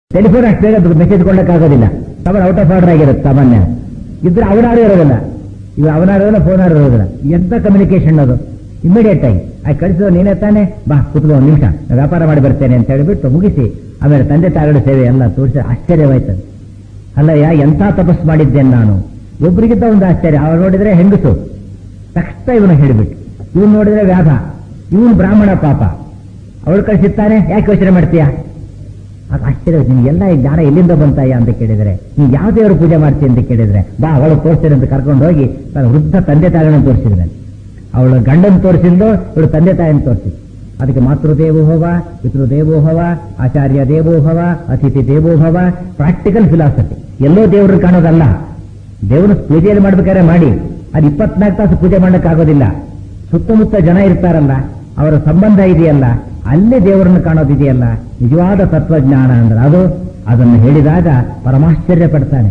Telephone ಅಷ್ಟು ಬೇಗ message ಕೊಡಕ್ಕಾಗೋದಿಲ್ಲ ತಮ್ಮ ಔಟ್ ಆಫ್ ಆರ್ಡರ್ ಆಗಿರುತ್ತೆ ಸಾಮಾನ್ಯ ಇದ್ರೆ ಅವನಾರು ಇರೋದಿಲ್ಲ ಇವಾಗ ಅವನಾರು ಇರೋದಿಲ್ಲ ಫೋನ್ ಇರೋದಿಲ್ಲ ಎಂತ ಕಮ್ಯುನಿಕೇಶನ್ ಅದು ಇಮಿಡಿಯೇಟ್ ಆಗಿ ಆ ಕಳಿಸೋ ನೀನೇ ತಾನೆ ಬಾ ಕುತ್ಕೋ ಒಂದು ನಿಮಿಷ ನಾನು ವ್ಯಾಪಾರ ಮಾಡಿ ಬರ್ತೇನೆ ಅಂತ ಹೇಳಿಬಿಟ್ಟು ಮುಗಿಸಿ ಆಮೇಲೆ ತಂದೆ ತಾಯಿಗಳ ಸೇವೆ ಎಲ್ಲ ತೋರಿಸಿ ಆಶ್ಚರ್ಯವಾಯ್ತದೆ ಅಲ್ಲಯ್ಯ ಎಂಥ ತಪಸ್ಸು ಮಾಡಿದ್ದೇನೆ ನಾನು ಒಬ್ರಿಗಿಂತ ಒಂದು ಆಶ್ಚರ್ಯ ಅವ್ರು ನೋಡಿದ್ರೆ ಹೆಂಗಸು ತಕ್ಷಣ ಇವನು ಹೇಳಿಬಿಟ್ಟು ಇವನು ನೋಡಿದ್ರೆ ವ್ಯಾಧ ಇವನು ಬ್ರಾಹ್ಮಣ ಪಾಪ ಅವಳು ಕಳಿಸಿರ್ತಾನೆ ಯಾಕೆ ಯೋಚನೆ ಮಾಡ್ತೀಯಾ ಆಗ ಆಶ್ಚರ್ಯ ನಿಮ್ಗೆಲ್ಲ ಈ ಜ್ಞಾನ ಎಲ್ಲಿಂದ ಬಂತಾಯ ಅಂತ ಕೇಳಿದ್ರೆ ನೀವು ಯಾವ ದೇವರು ಪೂಜೆ ಮಾಡ್ತೀಯ ಅಂತ ಕೇಳಿದ್ರೆ ಬಾ ಅವಳು ತೋರಿಸ್ತೀನಿ ಅಂತ ಕರ್ಕೊಂಡು ಹೋಗಿ ತನ್ನ ವೃದ್ಧ ತಂದೆ ತಾಯಿಗಳನ್ನು ತೋರಿಸಿದ್ದಾನೆ ಅವಳ ಗಂಡನ್ ತೋರಿಸಿದ್ದು ಇವಳು ತಂದೆ ತಾಯಿಯನ್ನು ತೋರಿಸಿದ್ದು ಅದಕ್ಕೆ ಮಾತೃದೇವೋಭವ ಪಿತೃದೇವೋಭವ ಆಚಾರ್ಯ ದೇವೋಭವ ಅತಿಥಿ ದೇವೋಭವ ಪ್ರಾಕ್ಟಿಕಲ್ ಫಿಲಾಸಫಿ ಎಲ್ಲೋ ದೇವರು ಕಾಣೋದಲ್ಲ ದೇವರು ಪೂಜೆಯಲ್ಲಿ ಮಾಡ್ಬೇಕಾದ್ರೆ ಮಾಡಿ ಅದು ಇಪ್ಪತ್ನಾಲ್ಕು ತಾಸು ಪೂಜೆ ಮಾಡೋಕ್ಕಾಗೋದಿಲ್ಲ ಸುತ್ತಮುತ್ತ ಜನ ಇರ್ತಾರಲ್ಲ ಅವರ ಸಂಬಂಧ ಇದೆಯಲ್ಲ ಅಲ್ಲೇ ದೇವರನ್ನು ಕಾಣೋದಿದೆಯಲ್ಲ ನಿಜವಾದ ತತ್ವಜ್ಞಾನ ಅಂದ್ರೆ ಅದು ಅದನ್ನು ಹೇಳಿದಾಗ ಪರಮಾಶ್ಚರ್ಯ ಪಡ್ತಾನೆ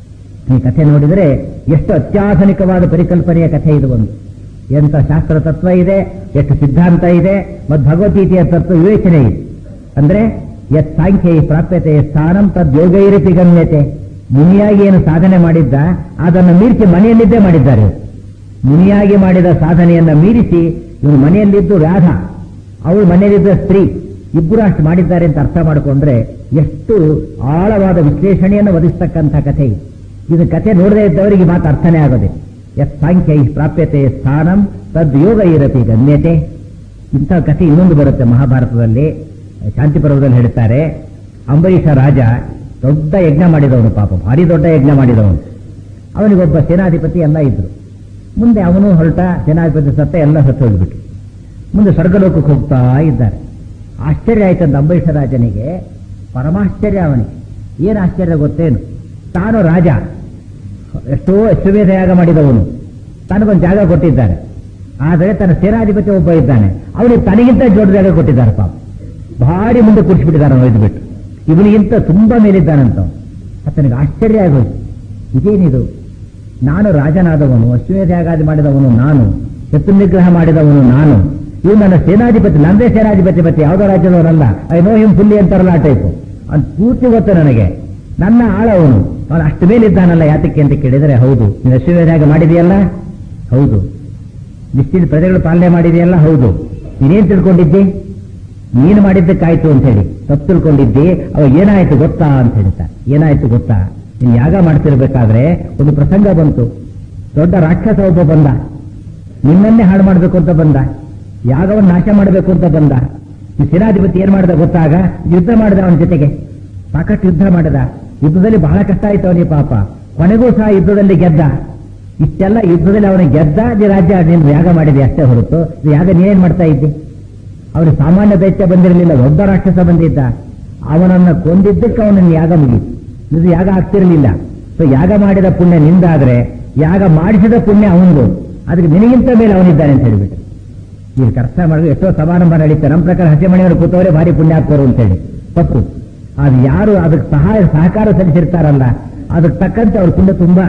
ಈ ಕಥೆ ನೋಡಿದರೆ ಎಷ್ಟು ಅತ್ಯಾಧುನಿಕವಾದ ಪರಿಕಲ್ಪನೆಯ ಕಥೆ ಇದು ಒಂದು ಎಂತ ಶಾಸ್ತ್ರ ತತ್ವ ಇದೆ ಎಷ್ಟು ಸಿದ್ಧಾಂತ ಇದೆ ಮತ್ತು ಭಗವದ್ಗೀತೆಯ ತತ್ವ ವಿವೇಚನೆ ಇದೆ ಅಂದ್ರೆ ಯತ್ ಸಾಂಖ್ಯ ಪ್ರಾಪ್ಯತೆ ಸ್ಥಾನಂ ತದ್ ಯೋಗೈರಪಿ ಗಮ್ಯತೆ ಮುನಿಯಾಗಿ ಏನು ಸಾಧನೆ ಮಾಡಿದ್ದ ಅದನ್ನು ಮೀರಿಸಿ ಮನೆಯಲ್ಲಿದ್ದೇ ಮಾಡಿದ್ದಾರೆ ಇವ್ರು. ಮುನಿಯಾಗಿ ಮಾಡಿದ ಸಾಧನೆಯನ್ನ ಮೀರಿಸಿ ಇವನು ಮನೆಯಲ್ಲಿದ್ದು ರಾಧ ಅವಳು ಮನೆಯಲ್ಲಿದ್ದ ಸ್ತ್ರೀ ಇಬ್ಬರು ಅಷ್ಟು ಮಾಡಿದ್ದಾರೆ ಅಂತ ಅರ್ಥ ಮಾಡಿಕೊಂಡ್ರೆ ಎಷ್ಟು ಆಳವಾದ ವಿಶ್ಲೇಷಣೆಯನ್ನು ಒದಗಿಸ್ತಕ್ಕಂಥ ಕಥೆ ಇದು ಇದು ಕಥೆ ನೋಡದೇ ಇದ್ದವರಿಗೆ ಮಾತು ಅರ್ಥನೇ ಆಗೋದಿಲ್ಲ ಯತ್ ಸಾಂಖ್ಯ ಪ್ರಾಪ್ಯತೆ ಸ್ಥಾನಂ ತದ್ ಯೋಗ ಇರತಿ ಗಮ್ಯತೆ ಇಂಥ ಕಥೆ ಇನ್ನೊಂದು ಬರುತ್ತೆ ಮಹಾಭಾರತದಲ್ಲಿ ಶಾಂತಿ ಪರ್ವದಲ್ಲಿ ಹೇಳ್ತಾರೆ ಅಂಬರೀಷ ರಾಜ ದೊಡ್ಡ ಯಜ್ಞ ಮಾಡಿದವನು ಪಾಪ ಭಾರಿ ದೊಡ್ಡ ಯಜ್ಞ ಮಾಡಿದವನು ಅವನಿಗೊಬ್ಬ ಸೇನಾಧಿಪತಿ ಎಲ್ಲ ಇದ್ರು ಮುಂದೆ ಅವನು ಹೊರಟ ಸೇನಾಧಿಪತಿ ಸತ್ತ ಎಲ್ಲ ಸತ್ತು ಹೋಗ್ಬಿಟ್ಟು ಮುಂದೆ ಸ್ವರ್ಗಲೋಕಕ್ಕೆ ಹೋಗ್ತಾ ಇದ್ದಾರೆ ಆಶ್ಚರ್ಯ ಆಯ್ತಂತ ಅಂಬರೀಷ ರಾಜನಿಗೆ ಪರಮಾಶ್ಚರ್ಯ ಅವನಿಗೆ ಏನು ಆಶ್ಚರ್ಯ ಗೊತ್ತೇನು ತಾನು ರಾಜ ಎಷ್ಟೋ ಅಶ್ವಮೇಧ ಯಾಗ ಮಾಡಿದವನು ತನಗೊಂದು ಜಾಗ ಕೊಟ್ಟಿದ್ದಾರೆ ಆದರೆ ತನ್ನ ಸೇನಾಧಿಪತಿ ಒಬ್ಬ ಇದ್ದಾನೆ ಅವನಿಗೆ ತನಗಿಂತ ದೊಡ್ಡ ಜಾಗ ಕೊಟ್ಟಿದ್ದಾರೆ ಪಾಪ ಭಾರಿ ಮುಂದೆ ಕೂರಿಸ್ಬಿಟ್ಟಿದ್ದಾರೆ ಅವನು ಬಿಟ್ಟು ಇವನಿಗಿಂತ ತುಂಬಾ ಮೇಲಿದ್ದಾನಂತ ಆತನಿಗೆ ಆಶ್ಚರ್ಯ ಆಗೋಯ್ತು ಇದೇನಿದು ನಾನು ರಾಜನಾದವನು ಅಶ್ವಮೇಧ ಯಾಗಾದಿ ಮಾಡಿದವನು ನಾನು ಶತ್ರು ನಿಗ್ರಹ ಮಾಡಿದವನು ನಾನು ಇವು ನನ್ನ ಸೇನಾಧಿಪತಿ ನಂದೇ ಸೇನಾಧಿಪತಿ ಮತ್ತೆ ಯಾವುದೋ ರಾಜ್ಯದವನಲ್ಲ ಐ ನೋ ಹಿಮ್ ಫುಲ್ಲಿ ಅಂತಾರಲ್ಲ ಆ ಟೈಪು ಅಂತ ಪೂರ್ತಿ ಗೊತ್ತು ನನಗೆ ನನ್ನ ಆಳ ಅವನು ಅವನು ಅಷ್ಟು ಮೇಲಿದ್ದಾನಲ್ಲ ಯಾತಕ್ಕೆ ಅಂತ ಕೇಳಿದರೆ ಹೌದು ನೀನು ಅಶ್ವಮೇಧ ಯಾಗ ಮಾಡಿದೆಯಲ್ಲ ಹೌದು ನಿಶ್ಚಿತ ಪ್ರಜೆಗಳು ಪಾಲನೆ ಮಾಡಿದೆಯಲ್ಲ ಹೌದು ನೀನೇನ್ ತಿಳ್ಕೊಂಡಿದ್ದಿ ನೀನು ಮಾಡಿದ್ದಕ್ಕಾಯ್ತು ಅಂತ ಹೇಳಿ ತಪ್ಪು ತಿಳ್ಕೊಂಡಿದ್ದಿ ಅವಾಗ ಏನಾಯ್ತು ಗೊತ್ತಾ ಅಂತ ಹೇಳ್ತಾ ಏನಾಯ್ತು ಗೊತ್ತಾ ನೀನು ಯಾಗ ಮಾಡ್ತಿರ್ಬೇಕಾದ್ರೆ ಒಂದು ಪ್ರಸಂಗ ಬಂತು ದೊಡ್ಡ ರಾಕ್ಷಸ ಒಬ್ಬ ಬಂದ ನಿನ್ನನ್ನೇ ಹಾಳು ಮಾಡಬೇಕು ಅಂತ ಬಂದ ಯಾಗವನ್ನು ನಾಶ ಮಾಡಬೇಕು ಅಂತ ಬಂದ ಈ ಸೇನಾಧಿಪತಿ ಏನ್ ಮಾಡಿದ ಗೊತ್ತಾಗ ಯುದ್ಧ ಮಾಡಿದ ಅವನ ಜೊತೆಗೆ ಸಾಕಷ್ಟು ಯುದ್ಧ ಮಾಡಿದ ಯುದ್ಧದಲ್ಲಿ ಬಹಳ ಕಷ್ಟ ಆಯ್ತು ಅವನಿಗೆ ಪಾಪ ಕೊನೆಗೂ ಸಹ ಯುದ್ಧದಲ್ಲಿ ಗೆದ್ದ ಇಷ್ಟೆಲ್ಲ ಯುದ್ಧದಲ್ಲಿ ಅವನಿಗೆ ಗೆದ್ದ ಈ ರಾಜ್ಯ ನೀನು ಯಾಗ ಮಾಡಿದೆ ಅಷ್ಟೇ ಹೊರತು ಈ ಯಾಗ ನೀನೇನ್ ಮಾಡ್ತಾ ಇದ್ದಿ ಅವನು ಸಾಮಾನ್ಯ ದೈತ್ಯ ಬಂದಿರಲಿಲ್ಲ ದೊಡ್ಡ ರಾಕ್ಷಸ ಬಂದಿದ್ದ ಅವನನ್ನ ಕೊಂದಿದ್ದಕ್ಕೆ ಅವನನ್ನು ಯಾಗ ಮುಗೀತು ಇದು ಯಾಗ ಆಗ್ತಿರಲಿಲ್ಲ ಸೊ ಯಾಗ ಮಾಡಿದ ಪುಣ್ಯ ನಿಂದಾದ್ರೆ ಯಾಗ ಮಾಡಿಸಿದ ಪುಣ್ಯ ಅವನದು ಅದಕ್ಕೆ ನಿನಗಿಂತ ಮೇಲೆ ಅವನಿದ್ದಾನೆ ಅಂತ ಹೇಳಿಬಿಟ್ಟು ಈಗ ಅರ್ಥ ಮಾಡಿದ್ರೆ ಎಷ್ಟೋ ಸಮಾರಂಭ ನಡೀತಾರೆ ನಮ್ಮ ಪ್ರಕಾರ ಹಸಿಮಣಿಯವರು ಕೂತವರೇ ಭಾರಿ ಪುಣ್ಯ ಹಾಕೋರು ಅಂತೇಳಿ ತಪ್ಪು ಅದು ಯಾರು ಅದಕ್ಕೆ ಸಹಾಯ ಸಹಕಾರ ಸಲ್ಲಿಸಿರ್ತಾರಲ್ಲ ಅದಕ್ಕೆ ತಕ್ಕಂತೆ ಅವ್ರ ಪುಣ್ಯ ತುಂಬಾ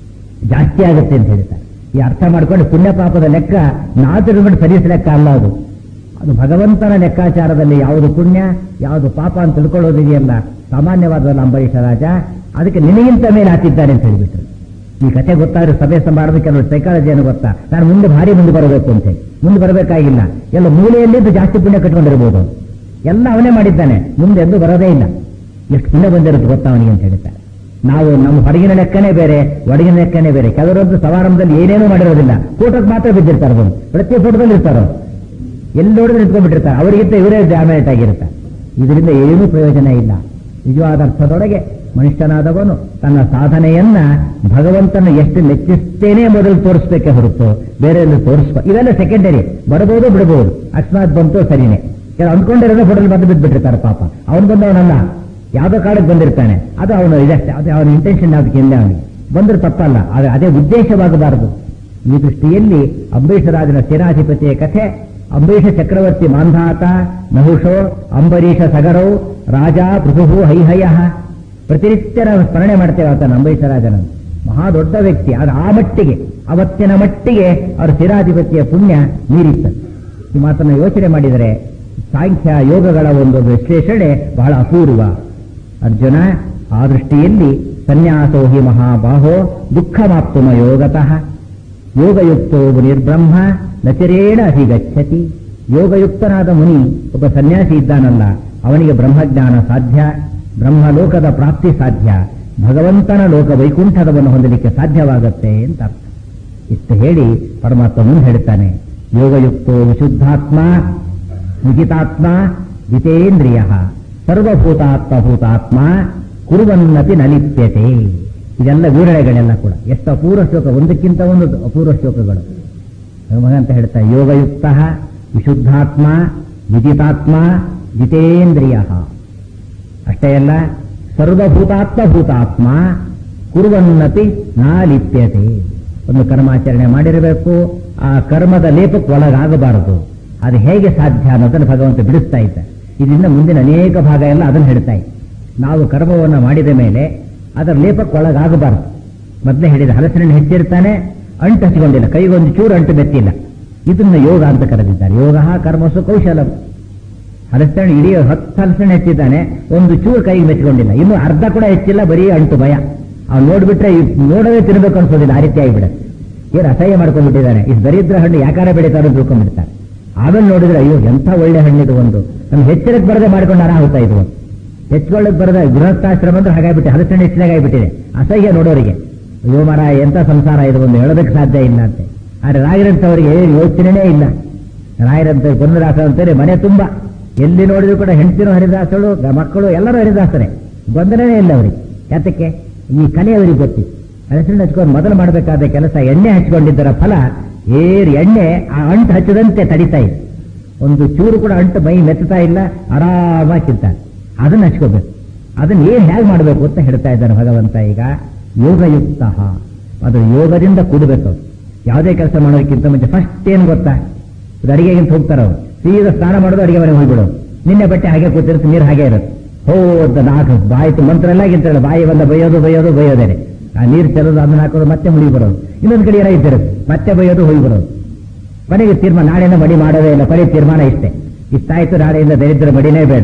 ಜಾಸ್ತಿ ಆಗುತ್ತೆ ಅಂತ ಹೇಳ್ತಾರೆ ಈ ಅರ್ಥ ಮಾಡ್ಕೊಂಡು ಪುಣ್ಯ ಪಾಪದ ಲೆಕ್ಕ ನಾವು ತಿಳ್ಕೊಂಡು ಸರಿಸ ಲೆಕ್ಕ ಅಲ್ಲ ಅದು ಅದು ಭಗವಂತನ ಲೆಕ್ಕಾಚಾರದಲ್ಲಿ ಯಾವುದು ಪುಣ್ಯ ಯಾವುದು ಪಾಪ ಅಂತ ತಿಳ್ಕೊಳ್ಳೋದಿದೆಯಲ್ಲ ಸಾಮಾನ್ಯವಾದಲ್ಲ ಅಂಬರೀಷ ರಾಜ ಅದಕ್ಕೆ ನಿನಗಿಂತ ಮೇಲೆ ಹಾಕಿದ್ದಾನೆ ಅಂತ ಹೇಳಿಬಿಟ್ರು ಈ ಕಥೆ ಗೊತ್ತಾದ್ರೆ ಸಭೆ ಸಮಾರಂಭ ಕೆಲವು ಸೈಕಾಲಜಿ ಏನು ಗೊತ್ತಾ ನಾನು ಮುಂದೆ ಭಾರಿ ಮುಂದೆ ಬರಬೇಕು ಅಂತ ಹೇಳಿ ಮುಂದೆ ಬರಬೇಕಾಗಿಲ್ಲ ಎಲ್ಲ ಮೂಲೆಯಲ್ಲಿದ್ದು ಜಾಸ್ತಿ ಪುಣ್ಯ ಕಟ್ಕೊಂಡಿರ್ಬೋದು ಎಲ್ಲ ಅವನೇ ಮಾಡಿದ್ದಾನೆ ಮುಂದೆ ಎದ್ದು ಬರೋದೇ ಇಲ್ಲ ಎಷ್ಟು ಪುಣ್ಯ ಬಂದಿರುತ್ತೆ ಗೊತ್ತಾ ಅವನಿಗೆ ಅಂತ ಹೇಳ್ತಾರೆ ನಾವು ನಮ್ಮ ಹೊರಗಿನ ಲೆಕ್ಕನೇ ಬೇರೆ ಒಳಗಿನ ಲೆಕ್ಕನೇ ಬೇರೆ ಕೆಲವರೊಂದು ಸಮಾರಂಭದಲ್ಲಿ ಏನೇನೂ ಮಾಡಿರೋದಿಲ್ಲ ಫೋಟೋಕ್ಕೆ ಮಾತ್ರ ಬಿದ್ದಿರ್ತಾರೆ ಬಂದು ಪ್ರತಿ ಫೋಟೋದಲ್ಲಿ ಇರ್ತಾರೋ ಎಲ್ಲಿ ನೋಡಿದ್ರೆ ನಿಂತ್ಕೊಂಡ್ಬಿಟ್ಟಿರ್ತಾರೆ ಅವರಿಗಿಂತ ಇವರೇ ಡ್ಯಾಮೇಜ್ ಆಗಿರ್ತಾರೆ ಇದರಿಂದ ಏನೂ ಪ್ರಯೋಜನ ಇಲ್ಲ ನಿಜವಾದ ಅರ್ಥದೊಳಗೆ ಮನುಷ್ಯನಾದವನು ತನ್ನ ಸಾಧನೆಯನ್ನ ಭಗವಂತನ ಎಷ್ಟು ಮೆಚ್ಚಿಸ್ತೇನೆ ಮೊದಲು ತೋರಿಸ್ಬೇಕೆ ಹೊರತು ಬೇರೆ ಎಲ್ಲ ತೋರಿಸ್ಬ ಇವೆಲ್ಲ ಸೆಕೆಂಡರಿ ಬರ್ಬೋದು ಬಿಡಬಹುದು ಅಕಸ್ಮಾತ್ ಬಂತು ಸರಿನೇ ಕೆಲವು ಅಂದ್ಕೊಂಡಿರೋದೇ ಫೋಟೋಲ್ ಬಂದು ಬಿದ್ದುಬಿಟ್ಟಿರ್ತಾರೆ ಪಾಪ ಅವನು ಬಂದವನಲ್ಲ ಯಾವ್ದೋ ಕಾಲಕ್ಕೆ ಬಂದಿರ್ತಾನೆ ಅದು ಅವನು ಇದಷ್ಟೇ ಅದು ಅವನ ಇಂಟೆನ್ಷನ್ ಅದಕ್ಕೆ ಇಲ್ಲ ಅವನಿಗೆ ಬಂದ್ರೆ ತಪ್ಪಲ್ಲ ಆದರೆ ಅದೇ ಉದ್ದೇಶವಾಗಬಾರದು ಈ ದೃಷ್ಟಿಯಲ್ಲಿ ಅಂಬರೀಷರಾಜನ ಸೇನಾಧಿಪತಿಯ ಕಥೆ ಅಂಬರೀಷ ಚಕ್ರವರ್ತಿ ಮಾಂಧಾತ ನಹುಷೋ ಅಂಬರೀಷ ಸಗರೌ ರಾಜ ಪೃಥು ಹೈಹಯ ಪ್ರತಿನಿತ್ಯ ನಾವು ಸ್ಮರಣೆ ಮಾಡ್ತೇವೆ ಆತನ ಅಂಬರೀಷ ರಾಜನನ್ನು ಮಹಾ ದೊಡ್ಡ ವ್ಯಕ್ತಿ ಅದು ಆ ಮಟ್ಟಿಗೆ ಅವತ್ತಿನ ಮಟ್ಟಿಗೆ ಅವರ ಸೇನಾಧಿಪತಿಯ ಪುಣ್ಯ ಮೀರಿತ್ತು ಈ ಮಾತನ್ನು ಯೋಚನೆ ಮಾಡಿದರೆ ಸಾಂಖ್ಯ ಯೋಗಗಳ ಒಂದು ವಿಶ್ಲೇಷಣೆ ಬಹಳ ಅಪೂರ್ವ ಅರ್ಜುನ ಆ ದೃಷ್ಟಿಯಲ್ಲಿ ಸನ್ಯಾಸೋ ಹಿ ಮಹಾಬಾಹೋ ದುಃಖಮಾಪ್ತುಮ ಯೋಗತಃ ಯೋಗಯುಕ್ತೋ ಮುನಿರ್ಬ್ರಹ್ಮ ನಚರೇಣ ಅಧಿಗಚ್ಚತಿ ಯೋಗಯುಕ್ತನಾದ ಮುನಿ ಒಬ್ಬ ಸನ್ಯಾಸಿ ಇದ್ದಾನಲ್ಲ ಅವನಿಗೆ ಬ್ರಹ್ಮಜ್ಞಾನ ಸಾಧ್ಯ ಬ್ರಹ್ಮಲೋಕದ ಪ್ರಾಪ್ತಿ ಸಾಧ್ಯ ಭಗವಂತನ ಲೋಕ ವೈಕುಂಠದವನ್ನು ಹೊಂದಲಿಕ್ಕೆ ಸಾಧ್ಯವಾಗತ್ತೆ ಅಂತ ಅರ್ಥ ಇಷ್ಟು ಹೇಳಿ ಪರಮಾತ್ಮ ಮುಂದೆ ಹೇಳ್ತಾನೆ ಯೋಗಯುಕ್ತೋ ವಿಶುದ್ಧಾತ್ಮ ವಿಜಿತಾತ್ಮ ಜಿತೇಂದ್ರಿಯ ಸರ್ವಭೂತಾತ್ಮ ಭೂತಾತ್ಮ ಕುರುವನ್ನತಿ ನಲಿಪ್ಯತೆ ಇದೆಲ್ಲ ವಿವರಣೆಗಳೆಲ್ಲ ಕೂಡ ಎಷ್ಟು ಅಪೂರ್ವ ಶ್ಲೋಕ ಒಂದಕ್ಕಿಂತ ಒಂದು ಅಪೂರ್ವ ಶ್ಲೋಕಗಳು ಅಂತ ಹೇಳ್ತಾರೆ ಯೋಗಯುಕ್ತ ವಿಶುದ್ಧಾತ್ಮ ವಿಜಿತಾತ್ಮ ಜಿತೇಂದ್ರಿಯ ಅಷ್ಟೇ ಅಲ್ಲ ಸರ್ವಭೂತಾತ್ಮ ಭೂತಾತ್ಮ ಕುರುವನ್ನತಿ ನಾ ಲಿಪ್ಯತೆ ಒಂದು ಕರ್ಮಾಚರಣೆ ಮಾಡಿರಬೇಕು ಆ ಕರ್ಮದ ಲೇಪಕ್ಕೆ ಒಳಗಾಗಬಾರದು ಅದು ಹೇಗೆ ಸಾಧ್ಯ ಅನ್ನೋದನ್ನು ಭಗವಂತ ಬಿಡಿಸ್ತಾ ಇದ್ದ ಇದರಿಂದ ಮುಂದಿನ ಅನೇಕ ಭಾಗ ಎಲ್ಲ ಅದನ್ನು ಹೇಳ್ತಾ ಇದ್ದ ನಾವು ಕರ್ಮವನ್ನು ಮಾಡಿದ ಮೇಲೆ ಅದರ ಲೇಪಕ್ಕೆ ಒಳಗಾಗಬಾರದು ಮೊದಲೇ ಹೇಳಿದ ಹಲಸಿನಣ್ಣು ಹೆಚ್ಚಿರ್ತಾನೆ ಅಂಟು ಹಚ್ಚಿಕೊಂಡಿಲ್ಲ ಕೈಗೊಂದು ಚೂರು ಅಂಟು ಬೆತ್ತಿಲ್ಲ ಇದನ್ನ ಯೋಗ ಅಂತ ಕರೆದಿದ್ದಾರೆ ಯೋಗ ಕರ್ಮಸು ಕೌಶಲಂ ಹಲಸಣ್ಣು ಇಡೀ ಹತ್ತು ಹಲಸಣ್ಣು ಹೆಚ್ಚಿದ್ದಾನೆ ಒಂದು ಚೂರು ಕೈಗೆ ಮೆಚ್ಚಿಕೊಂಡಿಲ್ಲ ಇನ್ನು ಅರ್ಧ ಕೂಡ ಹೆಚ್ಚಿಲ್ಲ ಬರೀ ಅಂಟು ಭಯ ಅವ್ನು ನೋಡ್ಬಿಟ್ರೆ ಇದ್ ನೋಡೋದೇ ತಿನ್ಬೇಕು ಅನ್ಸೋದಿಲ್ಲ ಆ ರೀತಿ ಆಗಿಬಿಡುತ್ತೆ ಏನು ಅಸಹ್ಯ ಮಾಡ್ಕೊಂಡ್ಬಿಟ್ಟಿದ್ದಾನೆ ಇದು ದರಿದ್ರ ಹಣ್ಣು ಯಾಕಾರ ಬೆಳೀತಾರೋ ತಿಳ್ಕೊಂಡ್ಬಿಡ್ತಾರೆ ಆಮೇಲೆ ನೋಡಿದ್ರೆ ಅಯ್ಯೋ ಎಂಥ ಒಳ್ಳೆ ಹಣ್ಣಿದು ಒಂದು ನಮ್ಗೆ ಹೆಚ್ಚರಕ್ಕೆ ಬರದೆ ಮಾಡ್ಕೊಂಡು ಅನಾಹುತ ಇದು ಒಂದು ಹೆಚ್ಚುಕೊಳ್ಳಕ್ಕೆ ಬರದ ಗೃಹಸ್ಥಾಶ್ರಮ ಅಂದ್ರೆ ಹಾಗಾಗ್ಬಿಟ್ಟೆ ಹಲಸಣ್ಣು ಹೆಚ್ಚಿನಾಗ ಆಗಿಬಿಟ್ಟಿದೆ ಅಸಹ್ಯ ನೋಡೋರಿಗೆ ಅಯ್ಯೋ ಮರ ಎಂಥ ಸಂಸಾರ ಇದು ಒಂದು ಹೇಳೋದಕ್ಕೆ ಸಾಧ್ಯ ಇಲ್ಲ ಅಂತೆ ಆದ್ರೆ ರಾಯರಂತವರಿಗೆ ಯೋಚನೆನೇ ಇಲ್ಲ ರಾಯರಂತ ಪುನರಾಸ ಅಂತಾರೆ ಮನೆ ತುಂಬ ಎಲ್ಲಿ ನೋಡಿದ್ರು ಕೂಡ ಹೆಂಡತಿನೂ ಹರಿದಾಸಳು ಗ- ಮಕ್ಕಳು ಎಲ್ಲರೂ ಹರಿದಾಸರೇ ಗೊಂದಲನೇ ಇಲ್ಲ ಅವರಿಗೆ ಯಾತಕ್ಕೆ ಈ ಕಲೆ ಅವರಿಗೆ ಗೊತ್ತಿತ್ತು ಹಲಸಿನ ಹಚ್ಕೊಂಡು ಮೊದಲು ಮಾಡಬೇಕಾದ ಕೆಲಸ ಎಣ್ಣೆ ಹಚ್ಕೊಂಡಿದ್ದರ ಫಲ ಏರ್ ಎಣ್ಣೆ ಆ ಅಂಟು ಹಚ್ಚದಂತೆ ತಡಿತಾ ಇದೆ ಒಂದು ಚೂರು ಕೂಡ ಅಂಟು ಮೈ ಮೆತ್ತುತ್ತಾ ಇಲ್ಲ ಆರಾಮಾಗಿ ತಿಂತಾನೆ ಅದನ್ನ ಹಚ್ಕೋಬೇಕು ಅದನ್ನ ಏನ್ ಹೇಗೆ ಮಾಡಬೇಕು ಅಂತ ಹೇಳ್ತಾ ಇದ್ದಾನೆ ಭಗವಂತ ಈಗ ಯೋಗಯುಕ್ತ ಅದು ಯೋಗದಿಂದ ಕೂಡಬೇಕು ಅದು. ಯಾವುದೇ ಕೆಲಸ ಮಾಡೋದಕ್ಕಿಂತ ಮುಂಚೆ ಫಸ್ಟ್ ಏನು ಗೊತ್ತಾ ಇದು ಅಡಿಗೆಗಿಂತ ಹೋಗ್ತಾರ ಅವ್ರು ಸೀದಾ ಸ್ನಾನ ಮಾಡೋದು ಅಡಿಗೆ ಮನೆಗೆ ಹೋಗ್ಬಿಡೋದು ನಿನ್ನೆ ಬಟ್ಟೆ ಹಾಗೆ ಕೂತಿರುತ್ತೆ ನೀರು ಹಾಗೆ ಇರುತ್ತೆ ಹೋದ ನಾಲ್ಕು ಬಾಯಿತು ಮಂತ್ರ ಎಲ್ಲ ಗಿಂತಲ್ಲ ಬಾಯಿ ಬಂದ ಬೈಯೋದು ಬೈಯೋದು ಬೈಯೋದೇನೆ ಆ ನೀರು ಚೆಲ್ಲೋದು ಅದನ್ನ ಹಾಕೋದು ಮತ್ತೆ ಮುಳಿ ಬರೋದು ಇನ್ನೊಂದು ಕಡೆ ಏನಾಗಿತ್ತಿರುತ್ತೆ ಮತ್ತೆ ಬೈಯೋದು ಹೋಗಿ ಬರೋದು ಕೊನೆಗೆ ತೀರ್ಮಾನ ನಾಳೆಯಿಂದ ಮಡಿ ಮಾಡೋದೇ ಇಲ್ಲ ಕೊನೆ ತೀರ್ಮಾನ ಇಷ್ಟೇ ಇಷ್ಟಾಯ್ತು ನಾಳೆಯಿಂದ ದರಿದ್ರ ಮಡಿನೇ ಬೇಡ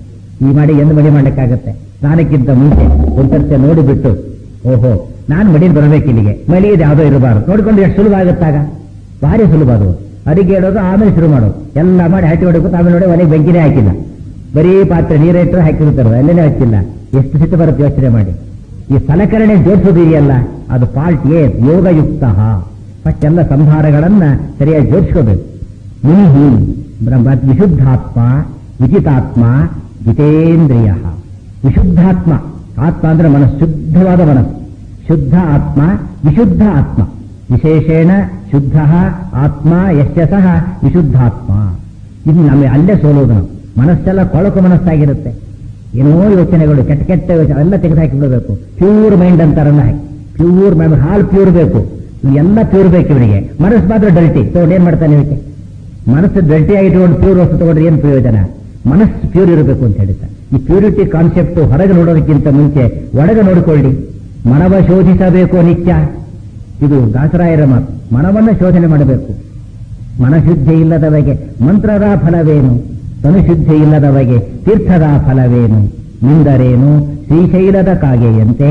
ಈ ಮಾಡಿ ಎಂದು ಮಡಿ ಮಾಡ್ಲಿಕ್ಕಾಗತ್ತೆ ಸ್ನಾನಕ್ಕಿಂತ ಮುಂಚೆ ಒಂದ್ಸರ್ತಿ ನೋಡಿಬಿಟ್ಟು ಓಹೋ ನಾನು ಮಡಿನ ಬರಬೇಕು ಇಲ್ಲಿಗೆ ಮಳಿಗೆ ಯಾವುದೋ ಇರಬಾರದು ನೋಡ್ಕೊಂಡು ಎಷ್ಟು ಸುಲಭ ಆಗುತ್ತಾಗ ಭಾರಿ ಸುಲಭ ಅದು ಅಡಿಗೆ ಇಡೋದು ಆಮೇಲೆ ಶುರು ಮಾಡೋದು ಎಲ್ಲ ಮಾಡಿ ಹಟ್ಟಿ ಹೊಡಬೇಕು ಆಮೇಲೆ ನೋಡಿ ಮನೆಗೆ ಬೆಂಕಿನೇ ಹಾಕಿಲ್ಲ ಬರೀ ಪಾತ್ರೆ ನೀರಿಟ್ಟರೆ ಹಾಕಿರ್ತಾರೆ ಅಲ್ಲೇನೆ ಹಚ್ಚಿಲ್ಲ ಎಷ್ಟು ಸಿಟ್ಟು ಬರುತ್ತೆ ಯೋಚನೆ ಮಾಡಿ ಈ ಸಲಕರಣೆ ಜೋಡಿಸೋದಿದೆಯಲ್ಲ ಅದು ಪಾಲ್ಟ್ ಏ ಯೋಗಯುಕ್ತ ಫಸ್ಟ್ ಎಲ್ಲ ಸಂಹಾರಗಳನ್ನ ಸರಿಯಾಗಿ ಜೋಡಿಸ್ಕೋಬೇಕು ಮುನಿ ಬ್ರಹ್ಮ ವಿಶುದ್ಧಾತ್ಮ ವಿಜಿತಾತ್ಮ ಜಿತೇಂದ್ರಿಯ ವಿಶುದ್ಧಾತ್ಮ ಆತ್ಮ ಅಂದ್ರೆ ಮನಸ್ಸು ಶುದ್ಧವಾದ ಮನಸ್ಸು ಶುದ್ಧ ಆತ್ಮ ವಿಶುದ್ಧ ಆತ್ಮ ವಿಶೇಷೇಣ ಶುದ್ಧ ಆತ್ಮ ಯಶ್ಯ ಸಹ ವಿಶುದ್ಧಾತ್ಮ ಇದು ನಮಗೆ ಅಲ್ಲೇ ಸೋಲೋದು ನಾವು ಮನಸ್ಸೆಲ್ಲ ಕೊಳಕು ಮನಸ್ಸಾಗಿರುತ್ತೆ ಏನೋ ಯೋಚನೆಗಳು ಕೆಟ್ಟ ಕೆಟ್ಟ ಯೋಚನೆ ಎಲ್ಲ ತೆಗೆದು ಹಾಕಿ ಬಿಡಬೇಕು ಪ್ಯೂರ್ ಮೈಂಡ್ ಅಂತಾರಲ್ಲ ಹಾಕಿ ಪ್ಯೂರ್ ಮೈಂಡ್ ಹಾಲು ಪ್ಯೂರ್ ಬೇಕು ಎಲ್ಲ ಪ್ಯೂರ್ ಬೇಕು ಇವರಿಗೆ ಮನಸ್ಸು ಮಾತ್ರ ಡಲ್ಟಿ ತಗೊಂಡು ಏನ್ ಮಾಡ್ತಾನೆ ಇವಕ್ಕೆ ಮನಸ್ಸು ಡಲ್ಟಿ ಆಗಿ ಇಟ್ಕೊಂಡು ಪ್ಯೂರ್ ವಸ್ತು ತಗೊಂಡ್ರೆ ಏನು ಪ್ರಯೋಜನ ಮನಸ್ಸು ಪ್ಯೂರ್ ಇರಬೇಕು ಅಂತ ಹೇಳ್ತಾರೆ ಈ ಪ್ಯೂರಿಟಿ ಕಾನ್ಸೆಪ್ಟ್ ಹೊರಗೆ ನೋಡೋದಕ್ಕಿಂತ ಮುಂಚೆ ಒಳಗೆ ನೋಡಿಕೊಳ್ಳಿ ಮನವ ಶೋಧಿಸಬೇಕು ನಿತ್ಯ ಇದು ದಾಸರಾಯರ ಮಾತು ಮನವನ್ನ ಶೋಧನೆ ಮಾಡಬೇಕು ಮನಶುದ್ಧಿ ಇಲ್ಲದವಗೆ ಮಂತ್ರದ ಫಲವೇನು ತನುಶುದ್ಧಿ ಇಲ್ಲದವಗೆ ತೀರ್ಥದ ಫಲವೇನು ನಿಂದರೇನು ಶ್ರೀಶೈಲದ ಕಾಗೆಯಂತೆ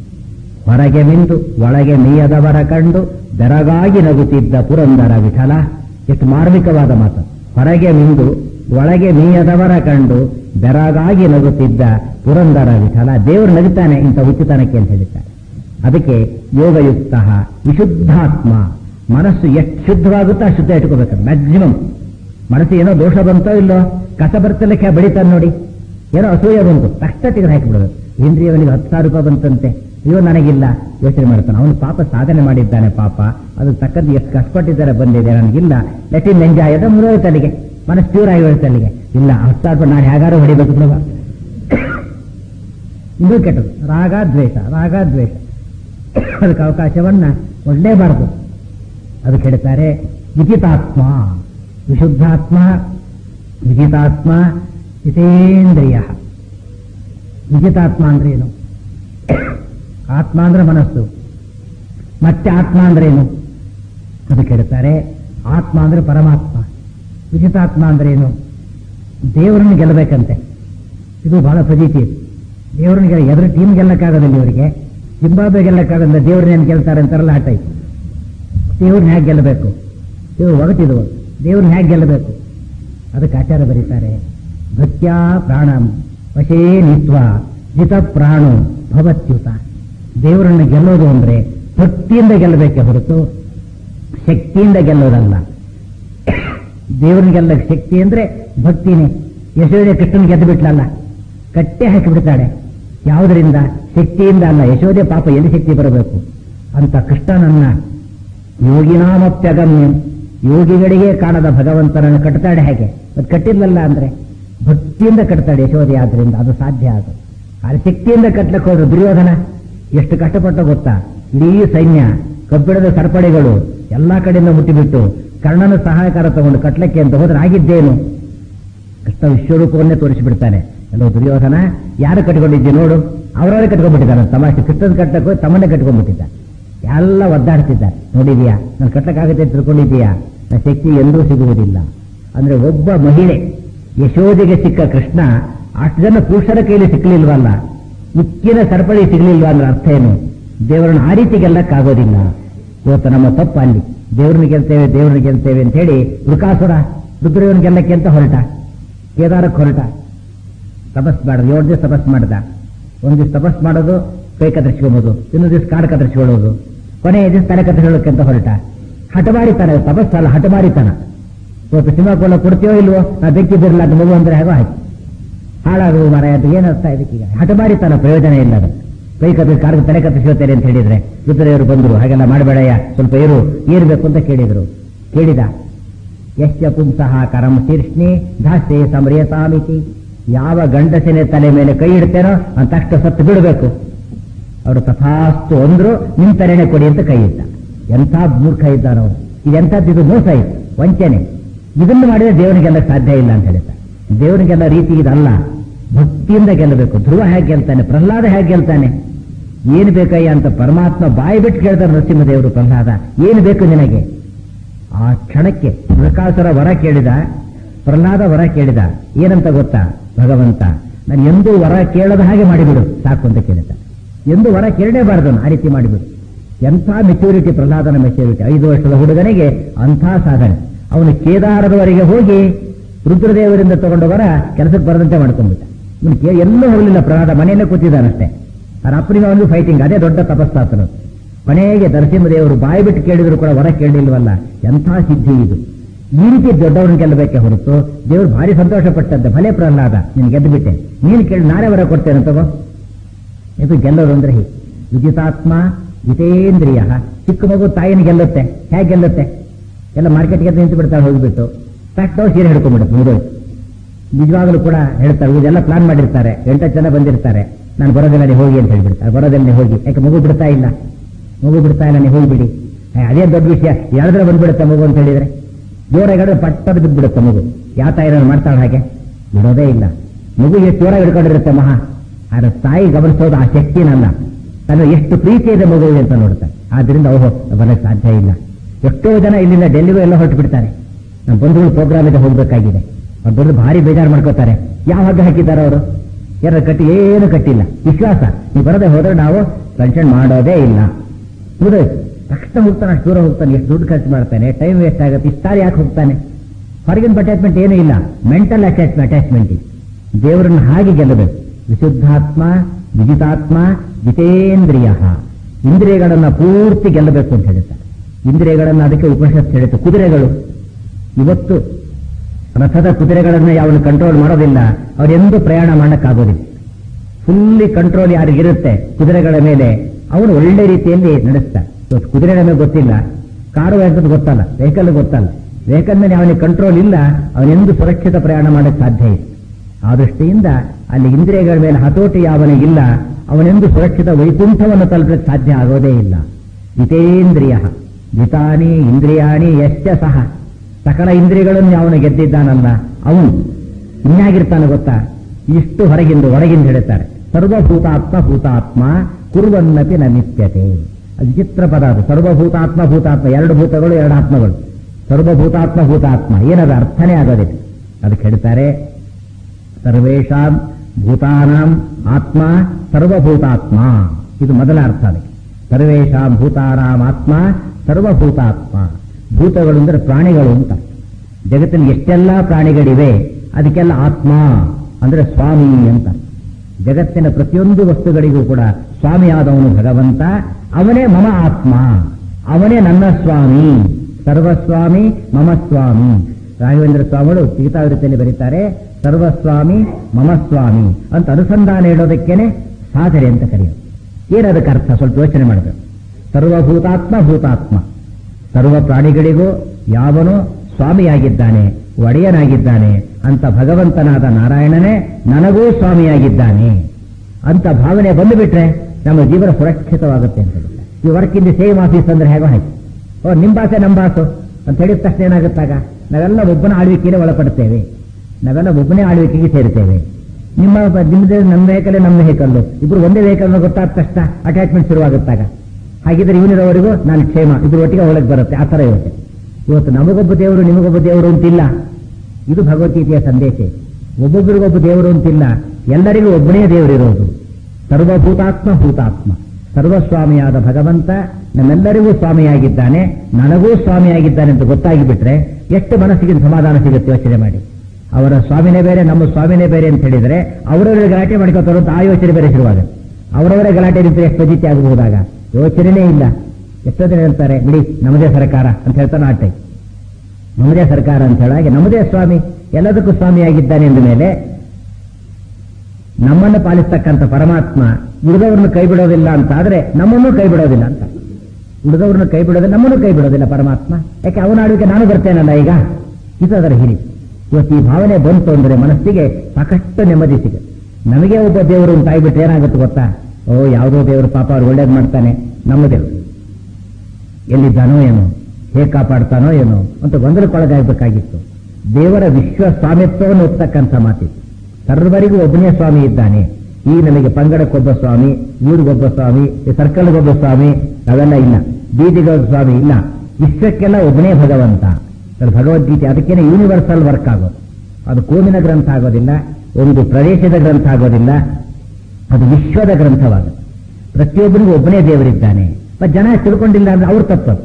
ಹೊರಗೆ ಮಿಂದು ಒಳಗೆ ಮೀಯದವರ ಕಂಡು ಬೆರಗಾಗಿ ನಗುತ್ತಿದ್ದ ಪುರಂದರ ವಿಠಲ ಎಷ್ಟು ಮಾರ್ಮಿಕವಾದ ಮಾತು ಹೊರಗೆ ಮಿಂದು ಒಳಗೆ ಮೀಯದವರ ಕಂಡು ಬೆರಗಾಗಿ ನಗುತ್ತಿದ್ದ ಪುರಂದರ ವಿಠಲ ದೇವರು ನಗುತ್ತಾನೆ ಇಂಥ ಹುಚ್ಚುತನಕ್ಕೆ ಅಂತ ಹೇಳಿದ್ದಾರೆ ಅದಕ್ಕೆ ಯೋಗಯುಕ್ತ ವಿಶುದ್ಧಾತ್ಮ ಮನಸ್ಸು ಎಷ್ಟು ಶುದ್ಧವಾಗುತ್ತೋ ಅಷ್ಟು ಶುದ್ಧ ಇಟ್ಕೋಬೇಕು ಮ್ಯಾಕ್ಸಿಮಮ್ ಮನಸ್ಸು ಏನೋ ದೋಷ ಬಂತೋ ಇಲ್ಲೋ ಕಸ ಬರ್ತಲಕ್ಕೆ ಬೆಳಿತಾನೆ ನೋಡಿ ಏನೋ ಅಸೂಯೆ ಬಂತು ತಕ್ಷಣ ತೆಗೆದು ಹಾಕಿಬಿಡೋದು ಇಂದ್ರಿಯವನಿಗೆ ಹತ್ತು ಸಾವಿರ ರೂಪಾಯಿ ಬಂತಂತೆ ಅಯ್ಯೋ ನನಗಿಲ್ಲ ಯೋಚನೆ ಮಾಡ್ತಾನೆ ಅವನು ಪಾಪ ಸಾಧನೆ ಮಾಡಿದ್ದಾನೆ ಪಾಪ ಅದು ತಕ್ಕದ್ದು ಎಷ್ಟು ಕಷ್ಟಪಟ್ಟಿದ್ದಾರೆ ಬಂದಿದೆ ನನಗಿಲ್ಲ ಲೆಟ್ ಇನ್ ಎಂಜಾಯ್ ಅದು ಮುಗಿದ ತಲೆಗೆ ಮನಸ್ಸು ಪ್ಯೂರ್ ಆಗಿ ಹೋಯ್ತು ಅಲ್ಲಿಗೆ ಇಲ್ಲ ಹತ್ತು ಸಾವಿರ ರೂಪಾಯಿ ನಾನು ಹೇಗಾರು ಹೊಡಿಬೇಕು ಪ್ರಭಾ ಇದು ಕೆಟ್ಟದು ರಾಗ ದ್ವೇಷ ರಾಗ ದ್ವೇಷ ಅದಕ್ಕೆ ಅವಕಾಶವನ್ನ ಕೊಡಲೇಬಾರದು ಅದಕ್ಕೆ ಹೇಳ್ತಾರೆ ವಿಜಿತಾತ್ಮ ವಿಶುದ್ಧಾತ್ಮ ವಿಜಿತಾತ್ಮ ಹಿತೇಂದ್ರಿಯ ವಿಜಿತಾತ್ಮ ಅಂದ್ರೆ ಏನು ಆತ್ಮ ಅಂದ್ರೆ ಮನಸ್ಸು ಮತ್ತೆ ಆತ್ಮ ಅಂದ್ರೆ ಏನು ಅದಕ್ಕೆ ಹೇಳ್ತಾರೆ ಆತ್ಮ ಅಂದ್ರೆ ಪರಮಾತ್ಮ ವಿಜಿತಾತ್ಮ ಅಂದ್ರೆ ಏನು ದೇವರನ್ನು ಗೆಲ್ಲಬೇಕಂತೆ ಇದು ಬಹಳ ಪ್ರತೀತಿ ಇದೆ. ದೇವ್ರನ್ನ ಗೆಲ್ಲ ಎದುರು ಟೀಮ್ ಗೆಲ್ಲಕ್ಕಾಗೋದಿಲ್ಲ ಇವರಿಗೆ ಜಿಂಬಾಬ್ವೆ ಗೆಲ್ಲಕ್ಕಾಗೋದಿಲ್ಲ ದೇವ್ರನ್ನ ಏನು ಗೆಲ್ತಾರೆ ಅಂತಾರಲ್ಲ ಆ ಟೈಪ್ ದೇವ್ರನ್ನ ಹೇಗೆ ಗೆಲ್ಲಬೇಕು ಇವರು ಒಗಟಿದು ದೇವ್ರನ್ನ ಹೇಗೆ ಗೆಲ್ಲಬೇಕು ಅದಕ್ಕೆ ಆಚಾರ ಬರೀತಾರೆ ಭಕ್ತ್ಯಾ ಪ್ರಾಣಂ ವಶೇ ನಿತ್ವ ಜಿತ ಪ್ರಾಣು ಭವತ್ಯುತ ದೇವರನ್ನು ಗೆಲ್ಲೋದು ಅಂದ್ರೆ ಭಕ್ತಿಯಿಂದ ಗೆಲ್ಲಬೇಕೆ ಹೊರತು ಶಕ್ತಿಯಿಂದ ಗೆಲ್ಲೋದಲ್ಲ ದೇವರನ್ನ ಗೆಲ್ಲಕ್ಕೆ ಶಕ್ತಿ ಅಂದ್ರೆ ಭಕ್ತಿನೇ ಯಶೋದೆ ಕೃಷ್ಣನ್ ಗೆದ್ದು ಬಿಟ್ಲಲ್ಲ ಕಟ್ಟೆ ಹಾಕಿ ಬಿಡ್ತಾಳೆ ಯಾವುದರಿಂದ ಶಕ್ತಿಯಿಂದ ಅಲ್ಲ ಯಶೋದೆ ಪಾಪ ಎಲ್ಲಿ ಶಕ್ತಿ ಬರಬೇಕು ಅಂತ ಕೃಷ್ಣನನ್ನ ಯೋಗಿನಾಮಪ್ಯಗಮ್ಯಂ ಯೋಗಿಗಳಿಗೆ ಕಾಣದ ಭಗವಂತನನ್ನು ಕಟ್ತಾಳೆ ಹೇಗೆ ಅದು ಕಟ್ಟಿರ್ಲಲ್ಲ ಅಂದ್ರೆ ಭಕ್ತಿಯಿಂದ ಕಟ್ತಾಳೆ ಯಶೋದೆ ಆದ್ರಿಂದ ಅದು ಸಾಧ್ಯ ಅದು ಆದ್ರೆ ಶಕ್ತಿಯಿಂದ ಕಟ್ಲಕ್ಕೆ ಹೋದ್ರು ದುರ್ಯೋಧನ ಎಷ್ಟು ಕಷ್ಟಪಟ್ಟ ಗೊತ್ತಾ ಇಡೀ ಸೈನ್ಯ ಕಬ್ಬಿಣದ ಸರಪಳಿಗಳು ಎಲ್ಲಾ ಕಡೆಯಿಂದ ಮುಟ್ಟಿಬಿಟ್ಟು ಕರ್ಣನ ಸಹಾಯಕಾರ ತಗೊಂಡು ಕಟ್ಲಕ್ಕೆ ಅಂತ ಹೋದ್ರೆ ಆಗಿದ್ದೇನು ಕೃಷ್ಣ ವಿಶ್ವರೂಪವನ್ನೇ ತೋರಿಸಿಬಿಡ್ತಾನೆ ಎಲ್ಲೋ ದುರ್ಯೋಧನ ಯಾರು ಕಟ್ಕೊಂಡಿದ್ದೆ ನೋಡು ಅವರವರೇ ಕಟ್ಕೊಂಡ್ಬಿಟ್ಟಿದ್ದಾನೆ ತಮಾಷೆ ಕೃಷ್ಣನ್ ಕಟ್ಟಕ್ಕೆ ತಮ್ಮನ್ನೇ ಕಟ್ಕೊಂಡ್ಬಿಟ್ಟಿದ್ದ ಎಲ್ಲ ಒದ್ದಾಡ್ತಿದ್ದಾರೆ ನೋಡಿದ್ಯಾ ನಾನು ಕಟ್ಟಕ್ಕಾಗತ್ತೆ ಅಂತ ತಿಳ್ಕೊಂಡಿದ್ದೀಯಾ ನನ್ನ ಶಕ್ತಿ ಎಂದೂ ಸಿಗುವುದಿಲ್ಲ ಅಂದ್ರೆ ಒಬ್ಬ ಮಹಿಳೆ ಯಶೋದೆಗೆ ಸಿಕ್ಕ ಕೃಷ್ಣ ಅಷ್ಟು ಜನ ಪುರುಷರ ಕೈಲಿ ಸಿಕ್ಕಲಿಲ್ವಲ್ಲ ಮುಕ್ಕಿನ ಸರಪಳಿ ಸಿಗಲಿಲ್ವಾ ಅಂದ್ರೆ ಅರ್ಥ ಏನು ದೇವರನ್ನು ಆ ರೀತಿ ಗೆಲ್ಲಕ್ಕಾಗೋದಿಲ್ಲ ಇವತ್ತು ನಮ್ಮ ತಪ್ಪು ಅಲ್ಲಿ ದೇವ್ರನ್ನ ಗೆಲ್ತೇವೆ ದೇವ್ರನ್ನ ಗೆಲ್ತೇವೆ ಅಂತ ಹೇಳಿ ವೃಕಾಸುರ ರುದ್ರವನ್ನ ಗೆಲ್ಲಕ್ಕೆ ಅಂತ ಹೊರಟ ಕೇದಾರಕ್ಕೆ ಹೊರಟ ತಪಸ್ ಮಾಡಿದ ಏಳು ದಿವಸ ತಪಸ್ ಮಾಡ್ದ ಒಂದು ದಿವಸ ತಪಸ್ ಮಾಡೋದು ಕೈ ಕತ್ತರಿಸ್ಕೊಂಬೋದು ಇನ್ನೊಂದು ದಿವಸ ಕಾಡು ಕತ್ತರಿಸ್ಕೊಳ್ಳೋದು ಕೊನೆಯ ದಿವಸ ತಲೆ ಕತ್ತರಿಸ್ಕೊಳ್ಳೋಕೆ ಅಂತ ಹೊರಟ ಹಠಮಾರಿತನ ತಪಸ್ಸಲ್ಲ ಹಠಮಾರಿತನ ಇವತ್ತು ಸಿಂಹಕೋಲ ಕೊಡ್ತೀವೋ ಇಲ್ವೋ ನಾ ಬೆಂಕಿ ಬಿರಲ್ಲ ಅಂತ ಮಗು ಅಂದ್ರೆ ಹೇಗೋ ಆಯ್ತು ಹಾಳಾಗುವ ಮರ ಅಂತ ಏನರ್ಥ ಇದಕ್ಕೀಗ ಹಠಮಾರಿತನ ಪ್ರಯೋಜನ ಇಲ್ಲ ಅದು ಕೈ ಕತ್ತರಿ ಕಾರ್ಗೆ ತಲೆ ಕತ್ತರಿಸ್ಕೊಳ್ತಾರೆ ಅಂತ ಹೇಳಿದ್ರೆ ರುದ್ರದೇವರು ಬಂದರು ಹಾಗೆಲ್ಲ ಮಾಡಬೇಡಯ್ಯ ಸ್ವಲ್ಪ ಇರು ಏರ್ಬೇಕು ಅಂತ ಕೇಳಿದ್ರು ಕೇಳಿದ ಯಶ್ಚ ಪುಂಸಃ ಕರಂ ಶೀರ್ಷ್ಣಿ ಧಾಸ್ಯೆ ಸಮರಿಯತಾಮಿತಿ ಯಾವ ಗಂಡಸಿನ ತಲೆ ಮೇಲೆ ಕೈ ಇಡ್ತೇನೋ ಅಂತ ತಕ್ಷಣ ಸತ್ತು ಬಿಡಬೇಕು ಅವರು ತಥಾಸ್ತು ಅಂದ್ರು ನಿಮ್ ತಲೆನೆ ಕೊಡಿ ಅಂತ ಕೈ ಇಟ್ಟ ಎಂಥ ಮೂರ್ಖ ಇದ್ದಾನೋ ಇದೆಂಥದ್ದು ಇದು ಮೋಸ ಇತ್ತು ವಂಚನೆ ಇದನ್ನು ಮಾಡಿದ್ರೆ ದೇವನಿಗೆಲ್ಲ ಸಾಧ್ಯ ಇಲ್ಲ ಅಂತ ಹೇಳ್ತಾರೆ ದೇವನಿಗೆಲ್ಲ ರೀತಿ ಇದಲ್ಲ ಭಕ್ತಿಯಿಂದ ಗೆಲ್ಲಬೇಕು ಧ್ರುವ ಹೇಗೆ ಗೆಲ್ತಾನೆ ಪ್ರಹ್ಲಾದ ಹೇಗೆ ಗೆಲ್ತಾನೆ ಏನು ಬೇಕಯ್ಯ ಅಂತ ಪರಮಾತ್ಮ ಬಾಯಿ ಬಿಟ್ಟು ಕೇಳ್ತಾರೆ ನರಸಿಂಹದೇವರು ಪ್ರಹ್ಲಾದ ಏನು ಬೇಕು ನಿನಗೆ ಆ ಕ್ಷಣಕ್ಕೆ ಪ್ರಕಾಶರ ವರ ಕೇಳಿದ ಪ್ರಹ್ಲಾದ ವರ ಕೇಳಿದ ಏನಂತ ಗೊತ್ತಾ ಭಗವಂತ ನಾನು ಎಂದೂ ವರ ಕೇಳದ ಹಾಗೆ ಮಾಡಿಬಿಡು ಸಾಕು ಅಂತ ಕೇಳಿದ ಎಂದು ವರ ಕೇಳಲೇಬಾರದು ಆ ರೀತಿ ಮಾಡಿಬಿಡು ಎಂಥ ಮೆಚೂರಿಟಿ ಪ್ರಹ್ಲಾದನ ಮೆಚೂರಿಟಿ ಐದು ವರ್ಷದ ಹುಡುಗನಿಗೆ ಅಂಥ ಸಾಧನೆ ಅವನು ಕೇದಾರದವರೆಗೆ ಹೋಗಿ ರುದ್ರದೇವರಿಂದ ತಗೊಂಡ ವರ ಕೆಲಸಕ್ಕೆ ಬರದಂತೆ ಮಾಡ್ಕೊಂಡ್ಬಿಟ್ಟ ಇವನು ಕೇ ಎಲ್ಲೂ ಹೋಗಲಿಲ್ಲ ಪ್ರಹ್ಲಾದ ಮನೆಯಲ್ಲೇ ಕೂತಿದ್ದಾನಷ್ಟೇ ಅವನ ಅಪ್ಪನಿಗೆ ಅವನಿಗೂ ಫೈಟಿಂಗ್ ಅದೇ ದೊಡ್ಡ ತಪಸ್ಸಾತನು ಕೊನೆಗೆ ನರಸಿಂಹದೇವರು ಬಾಯಿ ಬಿಟ್ಟು ಕೇಳಿದ್ರು ಕೂಡ ವರ ಕೇಳಲಿಲ್ವಲ್ಲ ಎಂಥ ಸಿದ್ಧಿ ಇದು ಈ ರೀತಿ ದೊಡ್ಡವರನ್ನ ಗೆಲ್ಲಬೇಕೆ ಹೊರತು ದೇವರು ಭಾರಿ ಸಂತೋಷ ಪಟ್ಟದ್ದೆ ಭಲೆ ಪ್ರಹ್ಲಾದ ನೀನು ಗೆದ್ದು ಬಿಟ್ಟೆ ನೀನು ಕೇಳಿ ನಾನೇ ವರ ಕೊಡ್ತೇನೆ ತಗೋ ಇದು ಗೆಲ್ಲೋದು ಅಂದ್ರೆ ಹೀಗೆ ವಿಜಿತಾತ್ಮ ಜಿತೇಂದ್ರಿಯ ಚಿಕ್ಕ ಮಗು ತಾಯಿನ ಗೆಲ್ಲುತ್ತೆ ಹೇಗೆ ಗೆಲ್ಲುತ್ತೆ ಎಲ್ಲ ಮಾರ್ಕೆಟ್ಗೆ ನಿಂತು ಬಿಡ್ತಾಳೆ ಹೋಗ್ಬಿಟ್ಟು ತಕ್ಕ ಸೀರೆ ಹಿಡ್ಕೊಂಡ್ಬಿಡುತ್ತೆ ಮುಗಿದೋಯ್ತು ನಿಜವಾಗಲೂ ಕೂಡ ಹೇಳ್ತಾರೆ ಇದೆಲ್ಲ ಪ್ಲಾನ್ ಮಾಡಿರ್ತಾರೆ ಎಂಟತ್ತು ಜನ ಬಂದಿರ್ತಾರೆ ನಾನು ಬರೋದಿಲ್ಲ ನೀವು ಹೋಗಿ ಅಂತ ಹೇಳ್ಬಿಡ್ತಾರೆ ಬರೋದಿಲ್ಲ ನೀವು ಹೋಗಿ ಯಾಕೆ ಮಗು ಬಿಡ್ತಾ ಇಲ್ಲ ಮಗು ಬಿಡ್ತಾ ಇಲ್ಲ ನೀವು ಹೋಗಿಬಿಡಿ ಏ, ಅದೇ ದೊಡ್ಡ ವಿಷಯ ಎರಡರ ಬಂದ್ಬಿಡುತ್ತೆ ಮಗು ಅಂತ ಹೇಳಿದ್ರೆ ಜೋರಾಗಿ ಪಟ್ಟದ ಬಿದ್ದುಬಿಡುತ್ತೆ ಮಗು ಯಾವ ತಾಯಿ ಏನಾದ್ರು ಮಾಡ್ತಾಳೆ ಹಾಗೆ ಬಿಡೋದೇ ಇಲ್ಲ ಮಗು ಎಷ್ಟು ಜೋರಾಗಿ ಹಿಡ್ಕೊಂಡಿರುತ್ತೆ ಮಹಾ ಆದ್ರೆ ತಾಯಿ ಗಮನಿಸೋದು ಆ ಶಕ್ತಿನಲ್ಲ ತನ್ನ ಎಷ್ಟು ಪ್ರೀತಿ ಇದೆ ಮಗುವಿಗೆ ಅಂತ ನೋಡ್ತಾರೆ ಆದ್ರಿಂದ ಓಹೋ ಬರಕ್ಕೆ ಸಾಧ್ಯ ಇಲ್ಲ ಎಷ್ಟೋ ಜನ ಇಲ್ಲಿಂದ ಡೆಲ್ಲಿಗೂ ಎಲ್ಲ ಹೊರಟು ಬಿಡ್ತಾರೆ ನಮ್ಮ ಬಂಧುಗಳು ಪ್ರೋಗ್ರಾಮ್ ಇದೆ ಹೋಗ್ಬೇಕಾಗಿದೆ ಅವ್ರು ಬಂದು ಭಾರಿ ಬೇಜಾರು ಮಾಡ್ಕೋತಾರೆ ಯಾವ ಹಗ್ಗ ಹಾಕಿದ್ದಾರೆ ಅವರು ಯಾರು ಕಟ್ಟಿ ಏನು ಕಟ್ಟಿಲ್ಲ ವಿಶ್ವಾಸ ನೀವು ಬರದೆ ಹೋದ್ರೆ ನಾವು ಕನ್ಸರ್ನ್ ಮಾಡೋದೇ ಇಲ್ಲ ಮುಗಿದೋಯ್ತು ತಕ್ಷಣ ಹೋಗ್ತಾನೆ ಅಷ್ಟು ದೂರ ಹೋಗ್ತಾನೆ ಎಷ್ಟು ದುಡ್ಡು ಖರ್ಚು ಮಾಡ್ತಾನೆ ಟೈಮ್ ವೇಸ್ಟ್ ಆಗುತ್ತೆ ಇಷ್ಟಾರಿ ಯಾಕೆ ಹೋಗ್ತಾನೆ ಹೊರಗಿನ ಅಟ್ಯಾಚ್ಮೆಂಟ್ ಏನೂ ಇಲ್ಲ ಮೆಂಟಲ್ ಅಟ್ಯಾಚ್ಮೆಂಟ್ ಅಟ್ಯಾಚ್ಮೆಂಟ್ ದೇವರನ್ನು ಹಾಗೆ ಗೆಲ್ಲಬೇಕು ವಿಶುದ್ಧಾತ್ಮ ವಿಜಿತಾತ್ಮ ಜಿತೇಂದ್ರಿಯ ಇಂದ್ರಿಯಗಳನ್ನ ಪೂರ್ತಿ ಗೆಲ್ಲಬೇಕು ಅಂತ ಹೇಳ್ತಾರೆ ಇಂದ್ರಿಯಗಳನ್ನ ಅದಕ್ಕೆ ಉಪನಿಷತ್ ಹೇಳುತ್ತೆ ಕುದುರೆಗಳು ಇವತ್ತು ರಥದ ಕುದುರೆಗಳನ್ನು ಯಾವನು ಕಂಟ್ರೋಲ್ ಮಾಡೋದಿಲ್ಲ ಅವರೆಂದೂ ಪ್ರಯಾಣ ಮಾಡಕ್ಕಾಗೋದಿಲ್ಲ ಫುಲ್ಲಿ ಕಂಟ್ರೋಲ್ ಯಾರಿಗಿರುತ್ತೆ ಕುದುರೆಗಳ ಮೇಲೆ ಅವನು ಒಳ್ಳೆ ರೀತಿಯಲ್ಲಿ ನಡೆಸ್ತಾನೆ ಇವತ್ತು ಕುದುರೆ ನಮಗೆ ಗೊತ್ತಿಲ್ಲ ಕಾರು ಎಂತದ್ದು ಗೊತ್ತಲ್ಲ ವೆಹಿಕಲ್ ಗೊತ್ತಲ್ಲ ವೆಹಿಕಲ್ ಮೇಲೆ ಅವನಿಗೆ ಕಂಟ್ರೋಲ್ ಇಲ್ಲ ಅವನೆಂದು ಸುರಕ್ಷಿತ ಪ್ರಯಾಣ ಮಾಡಕ್ಕೆ ಸಾಧ್ಯ ಇಲ್ಲ ಆ ದೃಷ್ಟಿಯಿಂದ ಅಲ್ಲಿ ಇಂದ್ರಿಯಗಳ ಮೇಲೆ ಹತೋಟಿ ಯಾವನಿಗಿಲ್ಲ ಅವನೆಂದು ಸುರಕ್ಷಿತ ವೈಕುಂಠವನ್ನು ತಲುಪಲಿಕ್ಕೆ ಸಾಧ್ಯ ಆಗೋದೇ ಇಲ್ಲ ಜಿತೇಂದ್ರಿಯ ಜಿತಾನಿ ಇಂದ್ರಿಯಾಣಿ ಯಶ್ಚ ಸಹ ಸಕಲ ಇಂದ್ರಿಯಗಳನ್ನು ಅವನು ಗೆದ್ದಿದ್ದಾನಲ್ಲ ಅವನು ಇನ್ಯಾಗಿರ್ತಾನೆ ಗೊತ್ತಾ ಇಷ್ಟು ಹೊರಗಿಂದ ಹೊರಗಿಂದ ಹೇಳ್ತಾರೆ ಸರ್ವಭೂತಾತ್ಮ ಭೂತಾತ್ಮ ಕುರುವನ್ನತಿ ನ ನಿತ್ಯತೆ ಅದು ಚಿತ್ರ ಪದ ಅದು ಸರ್ವಭೂತಾತ್ಮ ಭೂತಾತ್ಮ ಎರಡು ಭೂತಗಳು ಎರಡು ಆತ್ಮಗಳು ಸರ್ವಭೂತಾತ್ಮ ಭೂತಾತ್ಮ ಏನದ ಅರ್ಥನೇ ಆಗೋದಿಲ್ಲ ಅದಕ್ಕೆ ಹೇಳ್ತಾರೆ ಸರ್ವೇಷಾಂ ಭೂತಾನಾಂ ಆತ್ಮ ಸರ್ವಭೂತಾತ್ಮ ಇದು ಮೊದಲ ಅರ್ಥ ಅದಕ್ಕೆ ಸರ್ವೇಶಾಂ ಭೂತಾನಾಂ ಆತ್ಮ ಸರ್ವಭೂತಾತ್ಮ ಭೂತಗಳು ಅಂದ್ರೆ ಪ್ರಾಣಿಗಳು ಅಂತ ಜಗತ್ತಿನ ಎಷ್ಟೆಲ್ಲ ಪ್ರಾಣಿಗಳಿವೆ ಅದಕ್ಕೆಲ್ಲ ಆತ್ಮ ಅಂದ್ರೆ ಸ್ವಾಮಿ ಅಂತ ಜಗತ್ತಿನ ಪ್ರತಿಯೊಂದು ವಸ್ತುಗಳಿಗೂ ಕೂಡ ಸ್ವಾಮಿಯಾದವನು ಭಗವಂತ ಅವನೇ ಮಮ ಆತ್ಮ ಅವನೇ ನನ್ನ ಸ್ವಾಮಿ ಸರ್ವಸ್ವಾಮಿ ಮಮ ಸ್ವಾಮಿ ರಾಘವೇಂದ್ರ ಸ್ವಾಮಿಗಳು ಗೀತಾವೃತ್ತಿಯಲ್ಲಿ ಬರೀತಾರೆ ಸರ್ವಸ್ವಾಮಿ ಮಮ ಸ್ವಾಮಿ ಅಂತ ಅನುಸಂಧಾನ ಹೇಳೋದಕ್ಕೇನೆ ಸಾಧನೆ ಅಂತ ಕರೆಯೋದು ಏನದಕ್ಕೆ ಅರ್ಥ ಸ್ವಲ್ಪ ಯೋಚನೆ ಮಾಡಬೇಕು ಸರ್ವಭೂತಾತ್ಮ ಭೂತಾತ್ಮ ಸರ್ವ ಪ್ರಾಣಿಗಳಿಗೂ ಯಾವನು ಸ್ವಾಮಿಯಾಗಿದ್ದಾನೆ ಒಡೆಯನಾಗಿದ್ದಾನೆ ಅಂತ ಭಗವಂತನಾದ ನಾರಾಯಣನೇ ನನಗೂ ಸ್ವಾಮಿಯಾಗಿದ್ದಾನೆ ಅಂತ ಭಾವನೆ ಬಂದುಬಿಟ್ರೆ ನಮ್ಮ ಜೀವನ ಸುರಕ್ಷಿತವಾಗುತ್ತೆ ಅಂತ ಹೇಳುತ್ತೆ. ಈ work in the same office ಅಂದ್ರೆ ಹೇಗೋ ಹಾಗೆ ಓ ನಿಮ್ಮ ಭಾಷೆ ನಮ್ಮ ಭಾಷು ಅಂತ ಹೇಳಿದ ತಕ್ಷಣ ಏನಾಗುತ್ತಾಗ ನಾವೆಲ್ಲ ಒಬ್ಬನ ಆಳ್ವಿಕೆಗೆ ಒಳಪಡುತ್ತೇವೆ ನಾವೆಲ್ಲ ಒಬ್ಬನೇ ಆಳ್ವಿಕೆಗೆ ಸೇರ್ತೇವೆ ನಿಮ್ಮ ನಿಮ್ಮದೇ ನಮ್ಮ ವೆಹಿಕಲ್ ನಮ್ಮ ವೆಹಿಕಲ್ಲು ಇಬ್ರು ಒಂದೇ ವೆಹಿಕಲ್ ಗೊತ್ತಾದ ತಕ್ಷಣ ಅಟ್ಯಾಚ್ಮೆಂಟ್ ಶುರುವಾಗುತ್ತಾಗ ಹಾಗಿದ್ರೆ ಇವನಿರೋವರೆಗೂ ನಾನು ಕ್ಷೇಮ ಇದ್ರ ಒಟ್ಟಿಗೆ ಒಳಗೆ ಬರುತ್ತೆ ಆ ಥರ ಇರುತ್ತೆ ಇವತ್ತು ನಮಗೊಬ್ಬ ದೇವರು ನಿಮಗೊಬ್ಬ ದೇವರು ಅಂತಿಲ್ಲ ಇದು ಭಗವದ್ಗೀತೆಯ ಸಂದೇಶ ಒಬ್ಬೊಬ್ಬರಿಗೊಬ್ಬ ದೇವರು ಅಂತಿಲ್ಲ ಎಲ್ಲರಿಗೂ ಒಬ್ಬನೇ ದೇವರಿರೋದು ಸರ್ವಭೂತಾತ್ಮ ಭೂತಾತ್ಮ ಸರ್ವಸ್ವಾಮಿಯಾದ ಭಗವಂತ ನಮ್ಮೆಲ್ಲರಿಗೂ ಸ್ವಾಮಿಯಾಗಿದ್ದಾನೆ ನನಗೂ ಸ್ವಾಮಿಯಾಗಿದ್ದಾನೆ ಅಂತ ಗೊತ್ತಾಗಿ ಬಿಟ್ರೆ ಎಷ್ಟು ಮನಸ್ಸಿಗೆ ಸಮಾಧಾನ ಸಿಗುತ್ತೆ ಯೋಚನೆ ಮಾಡಿ ಅವರ ಸ್ವಾಮಿನೇ ಬೇರೆ ನಮ್ಮ ಸ್ವಾಮಿನೇ ಬೇರೆ ಅಂತ ಹೇಳಿದ್ರೆ ಅವರವರ ಗಲಾಟೆ ಮಾಡ್ಕೊತಾರೋ ಅಂತ ಆ ಯೋಚನೆ ಬೇರೆ ಶುರುವಾಗುತ್ತೆ ಅವರವರ ಗಲಾಟೆ ನಿಂತರೆ ಎಷ್ಟು ಫಜಿತಿ ಆಗಬಹುದಾಗ ಯೋಚನೆನೇ ಇಲ್ಲ ಎಷ್ಟೋ ಜನ ಹೇಳ್ತಾರೆ ಬಿಡಿ ನಮ್ಮದೇ ಸರ್ಕಾರ ಅಂತ ಹೇಳ್ತಾನೆ ಆಟೆ ನಮ್ಮದೇ ಸರ್ಕಾರ ಅಂತ ಹೇಳಾಗೆ ನಮ್ಮದೇ ಸ್ವಾಮಿ ಎಲ್ಲದಕ್ಕೂ ಸ್ವಾಮಿಯಾಗಿದ್ದಾನೆ ಎಂದ ಮೇಲೆ ನಮ್ಮನ್ನು ಪಾಲಿಸ್ತಕ್ಕಂಥ ಪರಮಾತ್ಮ ಉಳಿದವ್ರನ್ನ ಕೈ ಬಿಡೋದಿಲ್ಲ ಅಂತ ಆದ್ರೆ ನಮ್ಮನ್ನು ಕೈ ಬಿಡೋದಿಲ್ಲ ಅಂತ ಉಳಿದವ್ರನ್ನ ಕೈ ಬಿಡೋದಿಲ್ಲ ನಮ್ಮನ್ನು ಕೈ ಬಿಡೋದಿಲ್ಲ ಪರಮಾತ್ಮ ಯಾಕೆ ಅವನ ಆಳ್ವಿಕೆ ನಾನು ಬರ್ತೇನಲ್ಲ ಈಗ ಇದು ಅದರ ಹಿರಿ ಇವತ್ತು ಈ ಭಾವನೆ ಬಂತು ಅಂದ್ರೆ ಮನಸ್ಸಿಗೆ ಸಾಕಷ್ಟು ನೆಮ್ಮದಿ ಸಿಗುತ್ತೆ ನಮಗೆ ಒಬ್ಬ ದೇವರು ಅಂತ ಆಗ್ಬಿಟ್ರೆ ಏನಾಗುತ್ತೆ ಗೊತ್ತಾ ಓ ಯಾವುದೋ ದೇವರು ಪಾಪ ಅವ್ರು ಒಳ್ಳೇದು ಮಾಡ್ತಾನೆ ನಮ್ಮ ದೇವರು ಎಲ್ಲಿದ್ದಾನೋ ಏನೋ ಹೇಗೆ ಕಾಪಾಡ್ತಾನೋ ಏನೋ ಅಂತ ಗೊಂದಲಕ್ಕೊಳಗಾಗಬೇಕಾಗಿತ್ತು ದೇವರ ವಿಶ್ವ ಸ್ವಾಮಿತ್ವವನ್ನು ಒಪ್ತಕ್ಕಂಥ ಮಾತಿತ್ತು ಸರ್ವರಿಗೂ ಒಬ್ಬನೇ ಸ್ವಾಮಿ ಇದ್ದಾನೆ ಈಗ ನಮಗೆ ಪಂಗಡಕ್ಕೊಬ್ಬ ಸ್ವಾಮಿ ಊರಿಗೊಬ್ಬ ಸ್ವಾಮಿ ಈ ಸರ್ಕಲ್ಗೊಬ್ಬ ಸ್ವಾಮಿ ಅವೆಲ್ಲ ಇಲ್ಲ ಬೀದಿಗೊಬ್ಬ ಸ್ವಾಮಿ ಇಲ್ಲ ವಿಶ್ವಕ್ಕೆಲ್ಲ ಒಬ್ಬನೇ ಭಗವಂತ ಅದು ಭಗವದ್ಗೀತೆ ಅದಕ್ಕೇನೆ ಯೂನಿವರ್ಸಲ್ ವರ್ಕ್ ಆಗೋದು ಅದು ಕೋಮಿನ ಗ್ರಂಥ ಆಗೋದಿಲ್ಲ ಒಂದು ಪ್ರದೇಶದ ಗ್ರಂಥ ಆಗೋದಿಲ್ಲ ಅದು ವಿಶ್ವದ ಗ್ರಂಥವಾಗುತ್ತೆ ಪ್ರತಿಯೊಬ್ಬರಿಗೂ ಒಬ್ಬನೇ ದೇವರಿದ್ದಾನೆ ಮತ್ತೆ ಜನ ತಿಳ್ಕೊಂಡಿಲ್ಲ ಅಂದ್ರೆ ಅವ್ರು ತಪ್ಪದು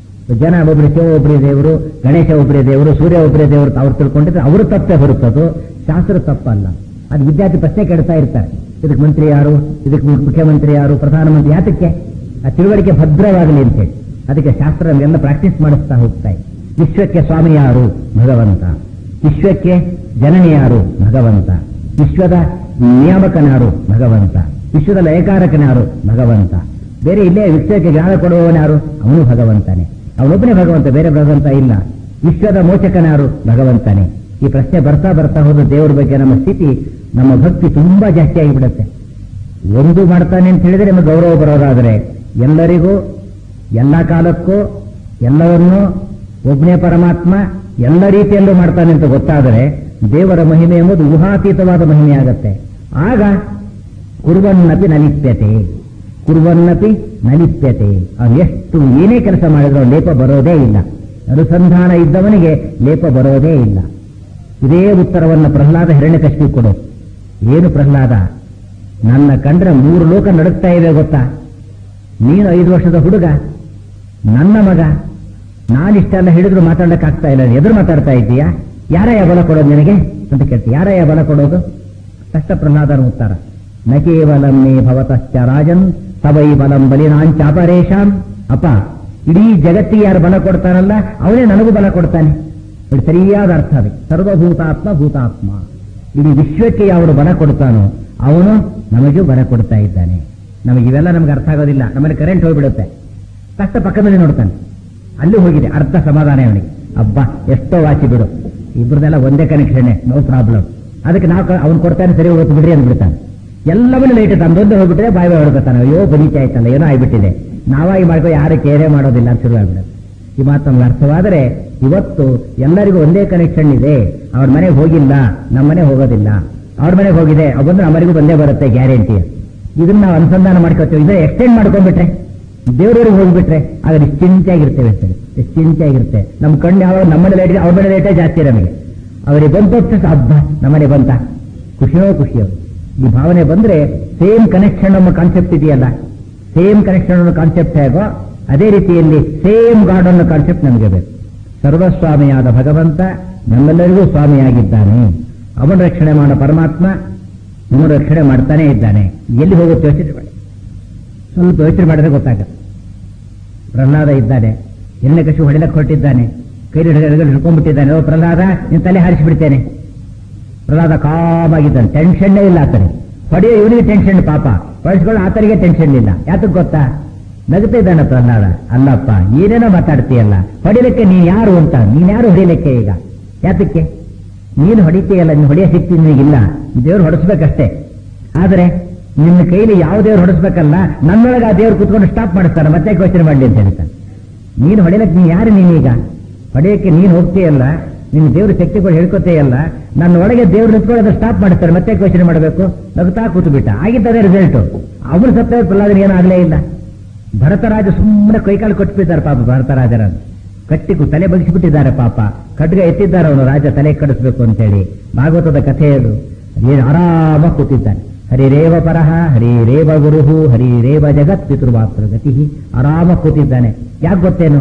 ಜನ ಒಬ್ಬರು ಶಿವ ಒಬ್ಬರೇ ದೇವರು ಗಣೇಶ ಒಬ್ಬರೇ ದೇವರು ಸೂರ್ಯ ಒಬ್ಬರೇ ದೇವರು ಅಂತ ಅವ್ರು ತಿಳ್ಕೊಂಡಿದ್ರೆ ಅವರು ತಪ್ಪೇ ಬರುತ್ತದು ಶಾಸ್ತ್ರ ತಪ್ಪಲ್ಲ ಅದು ವಿದ್ಯಾರ್ಥಿ ಪ್ರಶ್ನೆ ಕೇಳ್ತಾ ಇರ್ತಾರೆ ಇದಕ್ಕೆ ಮಂತ್ರಿ ಯಾರು ಇದಕ್ಕೆ ಮುಖ್ಯಮಂತ್ರಿ ಯಾರು ಪ್ರಧಾನಮಂತ್ರಿ ಯಾತಕ್ಕೆ ಆ ತಿಳುವಳಿಕೆ ಭದ್ರವಾಗಲಿ ಅಂತೇಳಿ ಅದಕ್ಕೆ ಶಾಸ್ತ್ರ ನಮಗೆಲ್ಲ ಪ್ರಾಕ್ಟೀಸ್ ಮಾಡಿಸ್ತಾ ಹೋಗ್ತಾ ಇದೆ ವಿಶ್ವಕ್ಕೆ ಸ್ವಾಮಿ ಯಾರು ಭಗವಂತ ವಿಶ್ವಕ್ಕೆ ಜನನಿ ಯಾರು ಭಗವಂತ ವಿಶ್ವದ ನಿಯಾಮಕನಾರು ಭಗವಂತ ವಿಶ್ವದ ಲಯಕಾರಕನಾರು ಭಗವಂತ ಬೇರೆ ಇಲ್ಲೇ ವಿಶ್ವಕ್ಕೆ ಜ್ಞಾನ ಕೊಡುವವನಾರು ಅವನು ಭಗವಂತನೇ ಅವನೊಬ್ಬನೇ ಭಗವಂತ ಬೇರೆ ಭಗವಂತ ಇಲ್ಲ ವಿಶ್ವದ ಮೋಚಕನಾರು ಭಗವಂತನೇ ಈ ಪ್ರಶ್ನೆ ಬರ್ತಾ ಬರ್ತಾ ಹೋದ ದೇವರ ಬಗ್ಗೆ ನಮ್ಮ ಸ್ಥಿತಿ ನಮ್ಮ ಭಕ್ತಿ ತುಂಬಾ ಜಾಸ್ತಿ ಆಗಿಬಿಡುತ್ತೆ ಒಂದು ಮಾಡ್ತಾನೆ ಅಂತ ಹೇಳಿದ್ರೆ ನಮಗೆ ಗೌರವ ಬರೋದಾದ್ರೆ ಎಲ್ಲರಿಗೂ ಎಲ್ಲ ಕಾಲಕ್ಕೂ ಎಲ್ಲವನ್ನೂ ಒಬ್ಬನೇ ಪರಮಾತ್ಮ ಎಲ್ಲ ರೀತಿಯಲ್ಲೂ ಮಾಡ್ತಾನೆ ಅಂತ ಗೊತ್ತಾದರೆ ದೇವರ ಮಹಿಮೆ ಎಂಬುದು ಊಹಾತೀತವಾದ ಮಹಿಮೆಯಾಗತ್ತೆ ಆಗ ಕುರುವನ್ನಪಿ ನಲಿಪ್ಯತೆ ಕುರುವನ್ನಪಿ ನಲಿಪ್ಯತೆ ಅವನು ಎಷ್ಟು ಏನೇ ಕೆಲಸ ಮಾಡಿದ್ರು ಲೇಪ ಬರೋದೇ ಇಲ್ಲ ಅನುಸಂಧಾನ ಇದ್ದವನಿಗೆ ಲೇಪ ಬರೋದೇ ಇಲ್ಲ ಇದೇ ಉತ್ತರವನ್ನು ಪ್ರಹ್ಲಾದ ಹಿರಣ್ಯಕಶ್ಮಿ ಕೊಡು ಏನು ಪ್ರಹ್ಲಾದ ನನ್ನ ಕಂಡ್ರೆ ಮೂರು ಲೋಕ ನಡುಗ್ತಾ ಇವೆ ಗೊತ್ತಾ ನೀನು ಐದು ವರ್ಷದ ಹುಡುಗ ನನ್ನ ಮಗ ನಾನಿಷ್ಟೆಲ್ಲ ಹಿಡಿದ್ರು ಮಾತಾಡಕ್ಕಾಗ್ತಾ ಇಲ್ಲ ಎದುರು ಮಾತಾಡ್ತಾ ಇದ್ದೀಯಾ ಯಾರಯ್ಯ ಬಲ ಕೊಡೋದು ನಿನಗೆ ಅಂತ ಕೇಳ್ತೀವಿ ಯಾರಯ್ಯ ಬಲ ಕೊಡೋದು ಕಷ್ಟ ಪ್ರಹ್ಲಾದನ ಉತ್ತರ ನ ಕೇವಲಂ ಮೇ ಭವತಶ್ಚ ರಾಜನ್ ಸವೈ ಬಲಂ ಬಲಿನಾಂಚಾಪರೇಶಾಂ ಅಪ್ಪ ಇಡೀ ಜಗತ್ತಿಗೆ ಯಾರು ಬಲ ಕೊಡ್ತಾನಲ್ಲ ಅವನೇ ನನಗೂ ಬಲ ಕೊಡ್ತಾನೆ ಇದು ಸರಿಯಾದ ಅರ್ಥ ಅದು ಸರ್ವಭೂತಾತ್ಮ ಭೂತಾತ್ಮ ಇಡೀ ವಿಶ್ವಕ್ಕೆ ಯಾವರು ಬಲ ಕೊಡ್ತಾನೋ ಅವನು ನಮಗೂ ಬಲ ಕೊಡ್ತಾ ಇದ್ದಾನೆ ನಮಗೆ ಇವೆಲ್ಲ ನಮ್ಗೆ ಅರ್ಥ ಆಗೋದಿಲ್ಲ ನಮ್ಮಲ್ಲಿ ಕರೆಂಟ್ ಹೋಗ್ಬಿಡುತ್ತೆ ಕಷ್ಟ ಪಕ್ಕದಲ್ಲಿ ನೋಡ್ತಾನೆ ಅಲ್ಲಿ ಹೋಗಿದೆ ಅರ್ಧ ಸಮಾಧಾನ ಅವನಿಗೆ ಅಬ್ಬ ಎಷ್ಟೋ ವಾಚಿ ಬಿಡು ಇಬ್ಬರದೆಲ್ಲ ಒಂದೇ ಕನೆಕ್ಷನ್ ನೋ ಪ್ರಾಬ್ಲಮ್ ಅದಕ್ಕೆ ನಾವು ಅವ್ನು ಕೊಡ್ತಾನೆ ಸರಿ ಹೋಗುತ್ತೆ ಬಿಡ್ರಿ ಅಂದ್ಬಿಡ್ತಾನೆ ಎಲ್ಲವನ್ನೂ ಲೈಟ್ ತಂದೊಂದು ಹೋಗ್ಬಿಟ್ರೆ ಬಾಯಿ ಬಾಯಿ ಹೊಡ್ಕೊತಾನೆ ಅಯ್ಯೋ ಬರೀತಾ ಆಯ್ತಲ್ಲ ಏನೋ ಆಗ್ಬಿಟ್ಟಿದೆ ನಾವಾಗಿ ಮಾಡ್ಕೋ ಯಾರು ಕೇರೇ ಮಾಡೋದಿಲ್ಲ ಅಂತ ಶುರು ಆಗ್ಬಿಡುತ್ತೆ ಈ ಮಾತು ನಮ್ಗೆ ಅರ್ಥವಾದರೆ ಇವತ್ತು ಎಲ್ಲರಿಗೂ ಒಂದೇ ಕನೆಕ್ಷನ್ ಇದೆ ಅವ್ರ ಮನೆಗೆ ಹೋಗಿಲ್ಲ ನಮ್ಮ ಮನೆ ಹೋಗೋದಿಲ್ಲ ಅವ್ರ ಮನೆಗೆ ಹೋಗಿದೆ ಅವ್ ಬಂದ್ರೆ ನಮ್ಮರಿಗೂ ಬಂದೇ ಬರುತ್ತೆ ಗ್ಯಾರಂಟಿ ಇದನ್ನ ನಾವು ಅನುಸಂಧಾನ ಮಾಡ್ಕೋತೀವಿ ಇದನ್ನ ಎಕ್ಸ್ಟೆಂಡ್ ಮಾಡ್ಕೊಂಡ್ಬಿಟ್ರೆ ದೇವರವ್ರಿಗೆ ಹೋಗ್ಬಿಟ್ರೆ ಆಗ ನಿಶ್ಚಿಂತೆಯಾಗಿರ್ತೇವೆ ಸರಿ ನಿಶ್ಚಿಂತೆಯಾಗಿರುತ್ತೆ ನಮ್ಮ ಕಣ್ಣು ಯಾವಾಗ ನಮ್ಮನೆ ಲೈಟ್ ಅವ್ರ ಮನೆ ಲೈಟೇ ಜಾಸ್ತಿ ನಮಗೆ ಅವರಿಗೆ ಬಂತ ಹಬ್ಬ ನಮ್ಮನೆ ಬಂತ ಖುಷಿಯೋ ಖುಷಿಯೋ ಈ ಭಾವನೆ ಬಂದ್ರೆ ಸೇಮ್ ಕನೆಕ್ಷನ್ ನಮ್ಮ ಕಾನ್ಸೆಪ್ಟ್ ಇದೆಯಲ್ಲ ಸೇಮ್ ಕನೆಕ್ಷನ್ ಅನ್ನೋ ಕಾನ್ಸೆಪ್ಟ್ ಹೇಗೋ ಅದೇ ರೀತಿಯಲ್ಲಿ ಸೇಮ್ ಗಾಡ್ ಅನ್ನೋ ಕಾನ್ಸೆಪ್ಟ್ ನಮಗೆ ಬೇಕು ಸರ್ವಸ್ವಾಮಿಯಾದ ಭಗವಂತ ನಮ್ಮೆಲ್ಲರಿಗೂ ಸ್ವಾಮಿಯಾಗಿದ್ದಾನೆ ಅವನ ರಕ್ಷಣೆ ಮಾಡೋ ಪರಮಾತ್ಮ ನಮ್ಮ ರಕ್ಷಣೆ ಮಾಡ್ತಾನೆ ಇದ್ದಾನೆ ಎಲ್ಲಿ ಹೋಗುತ್ತೆ ಯೋಚನೆ ಮಾಡಿ ಸ್ವಲ್ಪ ಯೋಚನೆ ಮಾಡಿದ್ರೆ ಗೊತ್ತಾಗುತ್ತೆ ಪ್ರಹ್ಲಾದ ಇದ್ದಾನೆ ಎಣ್ಣೆ ಕಶು ಹೊಡೆಲಕ್ಕೆ ಹೊರಟಿದ್ದಾನೆ ಕೈ ಹಿಡ್ಕೊಂಡ್ಬಿಟ್ಟಿದ್ದಾನೆ ಓ ಪ್ರಹ್ಲಾದ ನೀನು ತಲೆ ಹಾರಿಸಿಬಿಡ್ತೇನೆ ಪ್ರಹ್ಲಾದ ಕಾಮಾಗಿದ್ದಾನೆ ಟೆನ್ಷನ್ನೇ ಇಲ್ಲ ಆತನಿಗೆ ಹೊಡೆಯೋ ಇವನಿಗೆ ಟೆನ್ಷನ್ ಪಾಪ ಹೊಡಿಸ್ಕೊಂಡು ಆತನಿಗೆ ಟೆನ್ಷನ್ ಇಲ್ಲ ಯಾತಕ್ ಗೊತ್ತಾ ನಗುತ್ತಾ ಇದ್ದಾನೆ ಪ್ರಹ್ಲಾದ ಅಲ್ಲಪ್ಪ ಏನೇನೋ ಮಾತಾಡ್ತೀಯಲ್ಲ ಹೊಡಿಲಿಕ್ಕೆ ನೀನ್ ಯಾರು ಅಂತ ನೀನ್ ಯಾರು ಹೊಡಿಲಿಕ್ಕೆ ಈಗ ಯಾತಕ್ಕೆ ನೀನು ಹೊಡಿತೀಯಲ್ಲ ನೀನು ಹೊಡೆಯೋ ಶಕ್ತಿ ನಿನಗಿಲ್ಲ ದೇವ್ರು ಹೊಡಿಸ್ಬೇಕಷ್ಟೇ ಆದ್ರೆ ನಿನ್ನ ಕೈಲಿ ಯಾವ ದೇವ್ರು ಹೊಡಿಸ್ಬೇಕಲ್ಲ ನನ್ನೊಳಗೆ ಆ ದೇವ್ರು ಕುತ್ಕೊಂಡು ಸ್ಟಾಪ್ ಮಾಡಿಸ್ತಾನೆ ಮತ್ತೆ ಯೋಚನೆ ಮಾಡಲಿ ಅಂತ ಹೇಳ್ತಾನೆ ನೀನು ಹೊಡಿಲಕ್ಕೆ ನೀ ಯಾರು ನೀನೀಗ ಹೊಡೆಯಕ್ಕೆ ನೀನು ಹೋಗ್ತೀಯಲ್ಲ ನಿನ್ನ ದೇವ್ರ ಶಕ್ತಿ ಕೂಡ ಹೇಳ್ಕೊತೇಯಲ್ಲ ನನ್ನ ಒಳಗೆ ದೇವ್ರು ನಿಂತ್ಕೊಳ್ಳೋದು ಸ್ಟಾಪ್ ಮಾಡ್ತಾರೆ ಮತ್ತೆ ಯೋಚನೆ ಮಾಡಬೇಕು ನಗುತ್ತಾ ಕೂತು ಬಿಟ್ಟ ಆಗಿದ್ದಾರೆ ರಿಸಲ್ಟ್ ಅವನು ಸತ್ತ ಪ್ರಹ್ಲಾದನ ಏನಾಗಲೇ ಇಲ್ಲ ಭರತರಾಜ ಸುಮ್ಮನೆ ಕೈಕಾಲು ಕೊಟ್ಬಿದ್ದಾರೆ ಪಾಪ ಭರತರಾಜರ ಕಟ್ಟಿ ಕು- ತಲೆ ಬಗ್ಗಿಸಿಬಿಟ್ಟಿದ್ದಾರೆ ಪಾಪ ಖಡ್ಗ ಎತ್ತಿದ್ದಾರೆ ಅವನು ರಾಜ ತಲೆ ಕಡಿಸ್ಬೇಕು ಅಂತೇಳಿ ಭಾಗವತದ ಕಥೆ ಅದು ಏನು ಆರಾಮಾಗಿ ಕೂತಿದ್ದಾನೆ ಹರಿರೇವ ಪರಹ ಹರಿರೇವ ಗುರುಹು ಹರಿರೇವ ಜಗತ್ ಪಿತೃಮಾತ್ರ ಗತಿ ಆರಾಮಾಗಿ ಕೂತಿದ್ದಾನೆ ಯಾಕೆ ಗೊತ್ತೇನು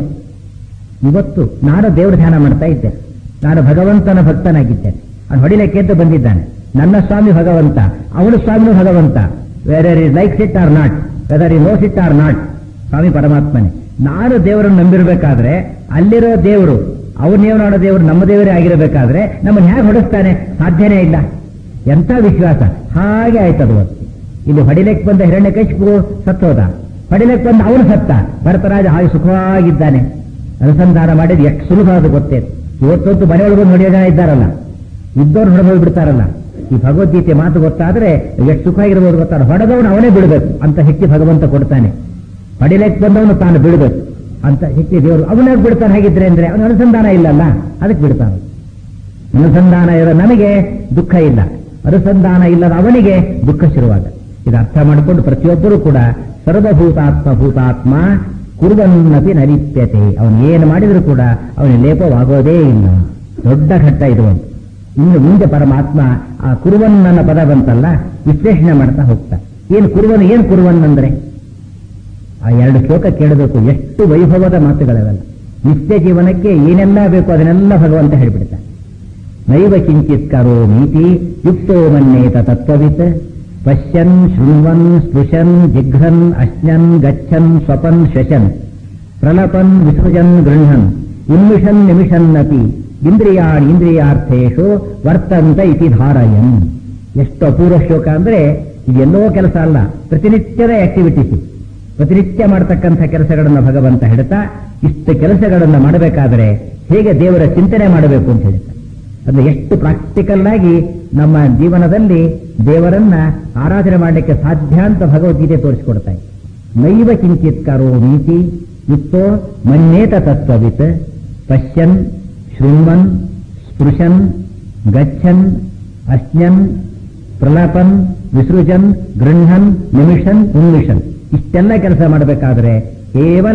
ಇವತ್ತು ನಾನು ದೇವ್ರ ಧ್ಯಾನ ಮಾಡ್ತಾ ಇದ್ದೆ ನಾನು ಭಗವಂತನ ಭಕ್ತನಾಗಿದ್ದೇನೆ ಅವನು ಹೊಡಿಲಿಕ್ಕೆ ಅಂತ ಬಂದಿದ್ದಾನೆ ನನ್ನ ಸ್ವಾಮಿ ಭಗವಂತ ಅವನ ಸ್ವಾಮಿನೂ ಭಗವಂತ whether is likes it are not whether is knows it are not ಸ್ವಾಮಿ ಪರಮಾತ್ಮನೇ ನಾನು ದೇವರನ್ನು ನಂಬಿರಬೇಕಾದ್ರೆ ಅಲ್ಲಿರೋ ದೇವರು ಅವನೇವ್ ಮಾಡೋ ದೇವರು ನಮ್ಮ ದೇವರೇ ಆಗಿರಬೇಕಾದ್ರೆ ನಮ್ಮನ್ನು ಹೇಗೆ ಹೊಡಿಸ್ತಾನೆ ಸಾಧ್ಯನೇ ಇಲ್ಲ ಎಂಥ ವಿಶ್ವಾಸ ಹಾಗೆ ಆಯ್ತದು ಅವತ್ತು ಇಲ್ಲಿ ಹೊಡಿಲಿಕ್ಕೆ ಬಂದ ಹಿರಣ್ಯ ಕಶಿಪು ಸತ್ತೋದ ಹೊಡಿಲಿಕ್ಕೆ ಬಂದ ಅವನು ಸತ್ತ ಭರತರಾಜ ಹಾಗೆ ಸುಖವಾಗಿದ್ದಾನೆ ಅನುಸಂಧಾನ ಮಾಡಿದ್ರೆ ಎಷ್ಟು ಸುಲಭ ಅದು ಗೊತ್ತೇ ಇವತ್ತೊಂದು ಮನೆಯೊಳಗೆ ಹೊಡೆಯೋ ಜನ ಇದ್ದಾರಲ್ಲ ಇದ್ದವ್ರು ಹೊಡೆದು ಬಿಡ್ತಾರಲ್ಲ ಈ ಭಗವದ್ಗೀತೆ ಮಾತು ಗೊತ್ತಾದ್ರೆ ಎಷ್ಟು ಸುಖ ಆಗಿರ್ಬೋದು ಗೊತ್ತಾರ ಹೊಡೆದವನು ಅವನೇ ಬಿಡಬೇಕು ಅಂತ ಶಕ್ತಿ ಭಗವಂತ ಕೊಡ್ತಾನೆ ಹೊಡಿಲಿಕ್ಕೆ ಬಂದವನು ತಾನು ಬಿಡಬೇಕು ಅಂತ ಶಕ್ತಿ ದೇವರು ಅವನಾಗ ಬಿಡ್ತಾನೆ ಹೇಗಿದ್ರೆ ಅಂದ್ರೆ ಅವನ ಅನುಸಂಧಾನ ಇಲ್ಲಲ್ಲ ಅದಕ್ಕೆ ಬಿಡ್ತಾನೆ ಅನುಸಂಧಾನ ಇರೋ ನಮಗೆ ದುಃಖ ಇಲ್ಲ ಅನುಸಂಧಾನ ಇಲ್ಲದ ಅವನಿಗೆ ದುಃಖ ಶುರುವಾಗ ಇದು ಅರ್ಥ ಮಾಡಿಕೊಂಡು ಪ್ರತಿಯೊಬ್ಬರೂ ಕೂಡ ಸರ್ವಭೂತಾತ್ಮ ಭೂತಾತ್ಮ ಕುರುವನ್ನಪಿ ನಲಿಪ್ಯತೆ ಅವನು ಏನು ಮಾಡಿದರೂ ಕೂಡ ಅವನಿಗೆ ಲೇಪವಾಗೋದೇ ಇಲ್ಲ ದೊಡ್ಡ ಘಟ್ಟ ಇದು ಒಂದು ಇನ್ನು ಮುಂದೆ ಪರಮಾತ್ಮ ಆ ಕುರುವನ್ನನ ಪದ ಬಂತಲ್ಲ ವಿಶ್ಲೇಷಣೆ ಮಾಡ್ತಾ ಹೋಗ್ತಾ ಏನು ಕುರುವನ್ ಏನು ಕುರುವನ್ ಅಂದ್ರೆ ಆ ಎರಡು ಶ್ಲೋಕ ಕೇಳಬೇಕು ಎಷ್ಟು ವೈಭವದ ಮಾತುಗಳವೆಲ್ಲ ನಿತ್ಯ ಜೀವನಕ್ಕೆ ಏನೆಲ್ಲ ಬೇಕು ಅದನ್ನೆಲ್ಲ ಭಗವಂತ ಹೇಳಿಬಿಡ್ತಾನೆ ನೈವ ಕಿಂಚಿತ್ ಕರೋ ನೀತಿ ಯುಕ್ತೋ ಮನ್ನೇತ ತತ್ವವಿತ್ ಪಶ್ಯನ್ ಶೃಣ್ವನ್ ಸ್ಪೃಶನ್ ಜಿಘ್ರನ್ ಅಶ್ನನ್ ಗಚ್ಚನ್ ಸ್ವಪನ್ ಶಶನ್ ಪ್ರಲಪನ್ ವಿಸೃಜನ್ ಗೃಹನ್ ಉನ್ಮಿಷನ್ ನಿಮಿಷನ್ನಪಿ ಇಂದ್ರಿಯಾಣಿ ಇಂದ್ರಿಯಾರ್ಥೇಶು ವರ್ತಂತ ಇತಿ ಧಾರಯನ್ ಎಷ್ಟು ಅಪೂರ್ವ ಶ್ಲೋಕ ಅಂದ್ರೆ ಇದೆಲ್ಲೋ ಕೆಲಸ ಅಲ್ಲ ಪ್ರತಿನಿತ್ಯದ ಆಕ್ಟಿವಿಟೀಸ್ ಪ್ರತಿನಿತ್ಯ ಮಾಡತಕ್ಕಂಥ ಕೆಲಸಗಳನ್ನು ಭಗವಂತ ಹೇಳ್ತಾ ಇಷ್ಟು ಕೆಲಸಗಳನ್ನು ಮಾಡಬೇಕಾದರೆ ಹೇಗೆ ದೇವರ ಚಿಂತನೆ ಮಾಡಬೇಕು ಅಂತ ಹೇಳ್ತಾರೆ ಅಂದ್ರೆ ಎಷ್ಟು ಪ್ರಾಕ್ಟಿಕಲ್ ಆಗಿ ನಮ್ಮ ಜೀವನದಲ್ಲಿ ದೇವರನ್ನ ಆರಾಧನೆ ಮಾಡಲಿಕ್ಕೆ ಸಾಧ್ಯ ಅಂತ ಭಗವದ್ಗೀತೆ ತೋರಿಸಿಕೊಡ್ತಾ ಇದೆ ನೈವ ಕಿಂಚಿತ್ ಕರೋ ನೀತಿ ಯುಕ್ತೋ ಮನ್ಯೇತ ತತ್ವವಿತ್ ಪಶ್ಯನ್ ಶೃಣ್ವನ್ ಸ್ಪೃಶನ್ ಗಚ್ಚನ್ ಅಶ್ನನ್ ಪ್ರಲಾಪನ್ ವಿಸೃಜನ್ ಗೃಹನ್ ನಿಮಿಷನ್ ಉನ್ಮಿಷನ್ ಇಷ್ಟೆಲ್ಲ ಕೆಲಸ ಮಾಡಬೇಕಾದ್ರೆ ಕೇವಲ